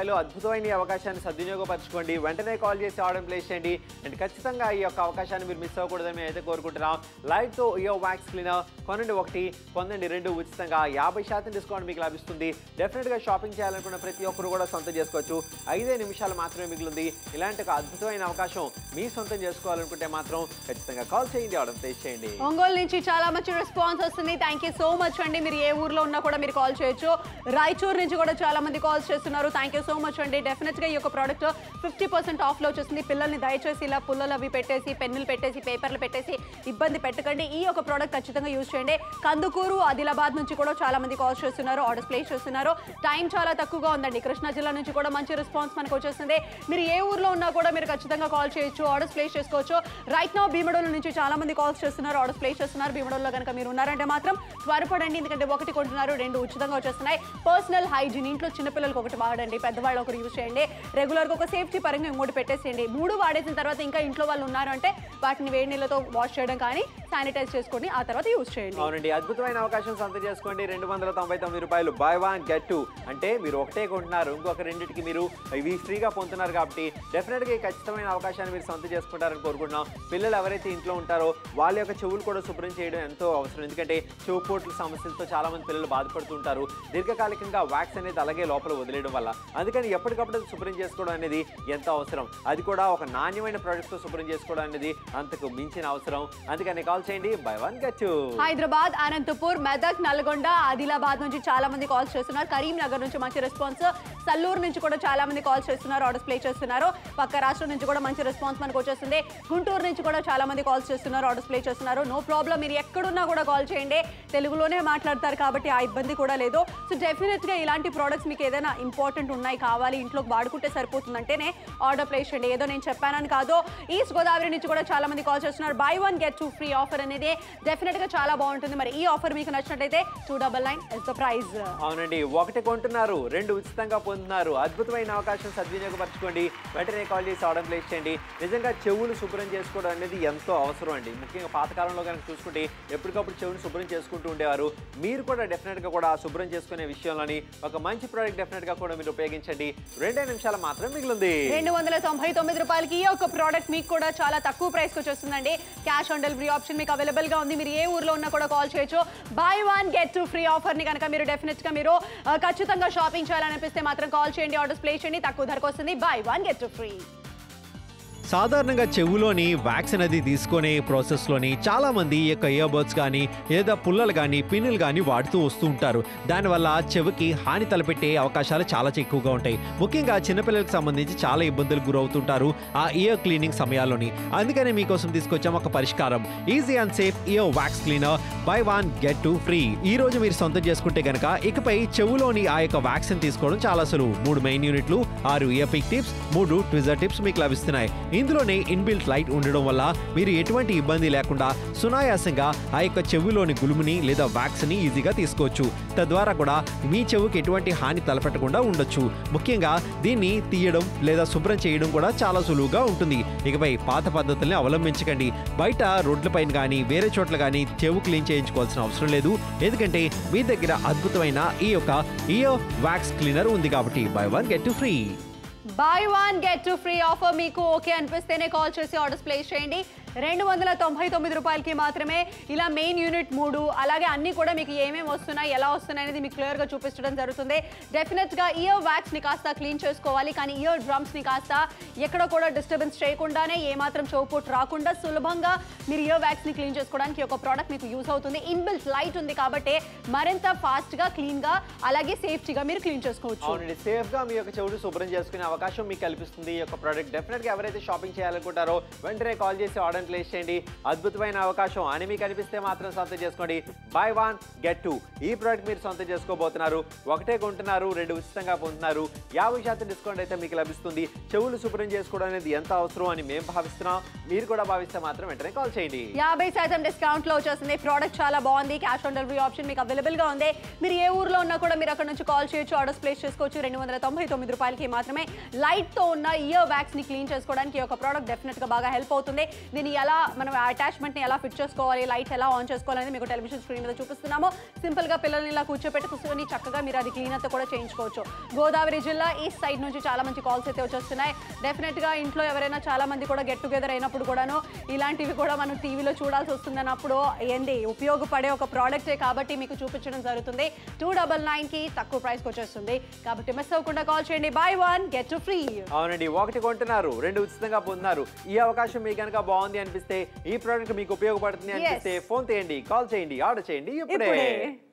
అద్భుతమైన ఈ అవకాశాన్ని సద్వినియోగపరచుకోండి వెంటనే కాల్ చేసి ఆర్డర్ ప్లేస్ చేయండి అండ్ ఖచ్చితంగా ఈ యొక్క అవకాశాన్ని మీరు మిస్ అవ్వకూడదని మేము అయితే కోరుకుంటున్నాం లైట్తో ఇయో వ్యాక్స్ క్లీనర్ కొనండి ఒకటి పొందండి రెండు ఉచితంగా యాభై శాతం డిస్కౌంట్ మీకు లభిస్తుంది డెఫినెట్గా షాపింగ్ చేయాలనుకున్న ప్రతి ఒక్కరు కూడా సొంతం చేసుకోవచ్చు ఐదే నిమిషాలు మాత్రమే మిగిలింది ఇలాంటి ఒక అద్భుతమైన అవకాశం మీ సొంతం చేసుకోవాలనుకుంటే మాత్రం ఖచ్చితంగా కాల్ చేయండి ఆర్డర్ ప్లేస్ చేయండి ఒంగోలు నుంచి చాలా మంచి రెస్పాన్స్ వస్తుంది థ్యాంక్ యూ సో మచ్ అండి మీరు ఏ ఊర్లో ఉన్నా కూడా మీరు కాల్ చేయొచ్చు రాయచూర్ నుంచి కూడా చాలా మంది కాల్స్ చేస్తున్నారు థ్యాంక్ యూ సో మచ్ అండి డెఫినెట్ గా ఈ యొక్క ప్రోడక్ట్ ఫిఫ్టీ పర్సెంట్ ఆఫ్ లో వచ్చేసింది పిల్లల్ని దయచేసి ఇలా పుల్లలు అవి పెట్టేసి పెన్నులు పెట్టేసి పేపర్లు పెట్టేసి ఇబ్బంది పెట్టకండి ఈ యొక్క ప్రోడక్ట్ ఖచ్చితంగా యూజ్ చేయండి కందుకూరు ఆదిలాబాద్ నుంచి కూడా చాలా మంది కాల్స్ చేస్తున్నారు ఆర్డర్స్ ప్లేస్ చేస్తున్నారు టైం చాలా తక్కువగా ఉందండి కృష్ణా జిల్లా నుంచి కూడా మంచి రెస్పాన్స్ మనకు వచ్చేసింది మీరు ఏ ఊర్లో ఉన్నా కూడా మీరు ఖచ్చితంగా కాల్ చేయొచ్చు ఆర్డర్స్ ప్లేస్ చేసుకోవచ్చు రైట్ నో భీమడోలు నుంచి చాలా మంది కాల్స్ చేస్తున్నారు ఆర్డర్స్ ప్లేస్ చేస్తున్నారు భీమడోల్లో కనుక మీరు ఉన్నారంటే మాత్రం త్వరపడండి ఎందుకంటే ఒకటి కొంటున్నారు రెండు ఉచితంగా వచ్చేస్తున్నాయి పర్సనల్ హైజీన్ ఇంట్లో చిన్నపిల్లలకు ఒకటి వాడండి పెద్దవాళ్ళు ఒకరు యూజ్ చేయండి రెగ్యులర్గా ఒక సేఫ్టీ పరంగా ఇంకోటి పెట్టేసేయండి మూడు వాడేసిన తర్వాత ఇంకా ఇంట్లో వాళ్ళు ఉన్నారు అంటే వాటిని వేడి నీళ్ళతో వాష్ చేయడం కానీ శానిటైజ్ చేసుకొని ఆ తర్వాత యూజ్ చేయండి అవునండి అద్భుతమైన అవకాశం సొంతం చేసుకోండి రెండు వందల తొంభై తొమ్మిది రూపాయలు బై వన్ గెట్ టూ అంటే మీరు ఒకటే కొంటున్నారు ఇంకొక రెండింటికి మీరు ఇవి ఫ్రీగా పొందుతున్నారు కాబట్టి డెఫినెట్గా ఈ ఖచ్చితమైన అవకాశాన్ని మీరు సొంతం చేసుకుంటారని కోరుకుంటున్నాం పిల్లలు ఎవరైతే ఇంట్లో ఉంటారో వాళ్ళ యొక్క చెవులు కూడా శుభ్రం చేయడం ఎంతో అవసరం ఎందుకంటే చెవు పోట్ల సమస్యలతో చాలా మంది పిల్లలు బాధపడుతుంటారు దీర్ఘకాలికంగా వ్యాక్స్ అనేది అలాగే లోపల వదిలేయడం వల్ల అందుకని ఎప్పటికప్పుడు అది శుభ్రం చేసుకోవడం అనేది ఎంతో అవసరం అది కూడా ఒక నాణ్యమైన ప్రోడక్ట్తో శుభ్రం చేసుకోవడం అనేది అంతకు మించిన అవసరం అందుకని కాల్ చేయండి buy one get two Hyderabad Anantapur Medak Nalgonda Adilabad నుంచి చాలా మంది కాల్స్ చేస్తున్నారు కరీంనగర్ నుంచి మంచి రెస్పాన్స్ సల్లూరు నుంచి కూడా చాలా మంది కాల్స్ చేస్తున్నారు ఆర్డర్స్ ప్లే చేస్తున్నారు పక్క రాష్ట్రం నుంచి కూడా మంచి రెస్పాన్స్ మనకు వచ్చేస్తుంది గుంటూరు నుంచి కూడా చాలా మంది కాల్స్ చేస్తున్నారు ఆర్డర్స్ ప్లే చేస్తున్నారు నో ప్రాబ్లం మీరు ఎక్కడున్నా కూడా కాల్ చేయండి తెలుగులోనే మాట్లాడతారు కాబట్టి ఆ ఇబ్బంది కూడా లేదు సో డెఫినెట్గా ఇలాంటి ప్రోడక్ట్స్ మీకు ఏదైనా ఇంపార్టెంట్ ఉన్నాయి కావాలి ఇంట్లోకి వాడుకుంటే సరిపోతుందంటేనే ఆర్డర్ ప్లేస్ చేయండి ఏదో నేను చెప్పానని కాదు ఈస్ట్ గోదావరి నుంచి కూడా చాలా మంది కాల్ చేస్తున్నారు buy one get two free offer అనేది డెఫినెట్గా చాలా బాగుంటుంది మరి ఈ ఆఫర్ మీకు నచ్చినట్టయితే two double nine is the price అవునండి ఒకటి కొంటున్నారు రెండు ఉచితంగా పొందుతున్నారు అద్భుతమైన అవకాశం సద్వినియోగపరచుకోండి వెంటనే కాల్ చేసి ఆర్డర్ ప్లేస్ చేయండి నిజంగా చెవులు శుభ్రం చేసుకోవడం అనేది ఎంతో అవసరం అండి ముఖ్యంగా పాతకాలంలో కనుక చూసుకుంటే ఎప్పటికప్పుడు చెవుని శుభ్రం చేసుకుంటూ ఉండేవారు మీరు కూడా డెఫినెట్గా కూడా శుభ్రం చేసుకునే విషయంలోని ఒక మంచి ప్రోడక్ట్ డెఫినెట్గా కూడా మీరు ఉపయోగించండి రెండే నిమిషాలు మాత్రం మిగిలింది రెండు వందల తొంభై తొమ్మిది రూపాయలకి ఈ యొక్క ప్రోడక్ట్ మీకు కూడా చాలా తక్కువ ప్రైస్కి వచ్చేస్తుందండి క్యాష్ ఆన్ డెలివరీ ఆప్షన్ మీకు అవైలబుల్ గా ఉంది మీరు ఏ ఊర్లో ఉన్నా కూడా కాల్ చేయొచ్చు buy one get two free offer ని కనుక మీరు డెఫినెట్ గా మీరు ఆ, ఖచ్చితంగా షాపింగ్ చేయాలనిపిస్తే మాత్రం కాల్ చేయండి ఆర్డర్స్ ప్లేస్ చేయండి తక్కువ ధరకు వస్తుంది buy one get two free సాధారణంగా చెవులోని వ్యాక్సిన్ అది తీసుకునే ప్రాసెస్లోని చాలా మంది ఈ యొక్క ఇయర్బడ్స్ కానీ లేదా పుల్లలు కానీ పిన్నులు కానీ వాడుతూ వస్తూ ఉంటారు దానివల్ల చెవికి హాని తలపెట్టే అవకాశాలు చాలా ఎక్కువగా ఉంటాయి ముఖ్యంగా చిన్నపిల్లలకు సంబంధించి చాలా ఇబ్బందులు గురవుతుంటారు ఆ ఇయర్ క్లీనింగ్ సమయాల్లోని అందుకనే మీకోసం తీసుకొచ్చాం ఒక పరిష్కారం easy and safe ear wax cleaner buy one get two free ఈ రోజు మీరు సొంతం చేసుకుంటే గనక ఇకపై చెవులోని ఆ యొక్క వ్యాక్సిన్ తీసుకోవడం చాలా సులువు మూడు మెయిన్ యూనిట్లు ఆరు ఇయర్ పిక్ టిప్స్ మూడు ట్విజర్ టిప్స్ మీకు లభిస్తున్నాయి ఇందులోనే ఇన్బిల్ట్ లైట్ ఉండడం వల్ల మీరు ఎటువంటి ఇబ్బంది లేకుండా సునాయాసంగా ఆ యొక్క చెవిలోని గులుముని లేదా వ్యాక్స్ ని ఈజీగా తీసుకోవచ్చు తద్వారా కూడా మీ చెవుకి ఎటువంటి హాని తలపెట్టకుండా ఉండొచ్చు ముఖ్యంగా దీన్ని తీయడం లేదా శుభ్రం చేయడం కూడా చాలా సులువుగా ఉంటుంది ఇకపై పాత పద్ధతుల్ని అవలంబించకండి బయట రోడ్లపైన కానీ వేరే చోట్ల కానీ చెవు క్లీన్ చేయించుకోవాల్సిన అవసరం లేదు ఎందుకంటే మీ దగ్గర అద్భుతమైన ఈ యొక్క ఇయర్ వ్యాక్స్ క్లీనర్ ఉంది కాబట్టి buy one get two free buy one get two free offer మీకు ఓకే అనిపిస్తేనే కాల్ చేసి ఆర్డర్స్ ప్లేస్ చేయండి రెండు వందల తొంభై తొమ్మిది రూపాయలకి మాత్రమే ఇలా మెయిన్ యూనిట్ మూడు అలాగే అన్ని కూడా మీకు ఏమేమి వస్తున్నాయి ఎలా వస్తున్నాయి అనేది మీకు క్లియర్గా చూపించడం జరుగుతుంది డెఫినెట్గా ఇయర్ వ్యాక్స్ని కాస్త క్లీన్ చేసుకోవాలి కానీ ఇయర్ డ్రమ్స్ని కాస్త ఎక్కడ కూడా డిస్టర్బెన్స్ చేయకుండానే ఏమాత్రం చౌపోటు రాకుండా సులభంగా మీరు ఇయర్ వ్యాక్స్ని క్లీన్ చేసుకోవడానికి ఒక ప్రోడక్ట్ మీకు యూస్ అవుతుంది ఇన్బిల్ట్ లైట్ ఉంది కాబట్టి మరింత ఫాస్ట్గా క్లీన్గా అలాగే సేఫ్టీగా మీరు క్లీన్ చేసుకోవచ్చు అవునండి సేఫ్ గా మీ యొక్క చెవుడు శుభ్రం చేసుకునే అవకాశం మీకు కల్పిస్తుంది ఈ యొక్క ప్రోడక్ట్ డెఫినెట్ గా ఎవరైతే షాపింగ్ చేయాలనుకుంటారో వెంటనే కాల్ చేసి ఆర్డర్ ప్లేస్ చేయండి అద్భుతమైన అవకాశం అని మీకు అనిపిస్తే మాత్రం సొంతం చేసుకోండి బై వన్ గెట్ టూ ఈ ప్రోడక్ట్ మీరు సొంతం చేసుకోబోతున్నారు ఒకటే కొంటున్నారు రెండు ఉచితంగా పొందుతున్నారు యాభై శాతం డిస్కౌంట్ అయితే మీకు లభిస్తుంది చెవులు శుభ్రం చేసుకోవడం అనేది ఎంత అవసరం అని మేము భావిస్తున్నాం మీరు కూడా భావిస్తే మాత్రం వెంటనే కాల్ చేయండి యాభై శాతం డిస్కౌంట్ లో వచ్చేసింది ప్రోడక్ట్ చాలా బాగుంది క్యాష్ ఆన్ డెలివరీ ఆప్షన్ మీకు అవైలబుల్ గా ఉంది మీరు ఏ ఊర్లో ఉన్నా కూడా మీరు అక్కడ నుంచి కాల్ చేయొచ్చు ఆర్డర్స్ ప్లేస్ చేసుకోవచ్చు రెండు వందల తొంభై తొమ్మిది రూపాయలకి మాత్రమే లైట్ తో ఉన్న ఇయర్ వ్యాక్స్ ని క్లీన్ చేసుకోవడానికి ఈ ఒక ప్రోడక్ట్ డెఫినెట్ గా బాగా హెల్ప్ అవుతుంది దీన్ని ఎలా మనం అటాచ్మెంట్ని ఎలా ఫిట్ చేసుకోవాలి లైట్ ఎలా ఆన్ చేసుకోవాలని మీకు టెలివిజన్ స్క్రీన్ మీద చూపిస్తున్నాము సింపుల్గా పిల్లల్ని ఇలా కూర్చోపెట్టి కూర్చొని చక్కగా మీరు అది క్లీన్ అంతా కూడా చేయించుకోవచ్చు గోదావరి జిల్లా ఈస్ట్ సైడ్ నుంచి చాలా మంచి కాల్స్ అయితే వచ్చేస్తున్నాయి డెఫినెట్గా ఇంట్లో ఎవరైనా చాలా మంది కూడా గెట్ టుగెదర్ అయినప్పుడు కూడాను ఇలాంటివి కూడా మనం టీవీలో చూడాల్సి వస్తుంది అన్నప్పుడు ఏంది ఉపయోగపడే ఒక ప్రోడక్టే కాబట్టి మీకు చూపించడం జరుగుతుంది టూ డబల్ నైన్కి తక్కువ ప్రైస్కి వచ్చేస్తుంది కాబట్టి మిస్ అవ్వకుండా కాల్ చేయండి buy one get two free అవునండి ఒకటి కొంటున్నారు రెండు ఉచితంగా పొందుతున్నారు ఈ అవకాశం మీకు కనుక బాగుంది అనిపిస్తే ఈ ప్రోడక్ట్ మీకు ఉపయోగపడుతుంది అనిపిస్తే ఫోన్ చేయండి కాల్ చేయండి ఆర్డర్ చేయండి ఇప్పుడే ఇప్పుడే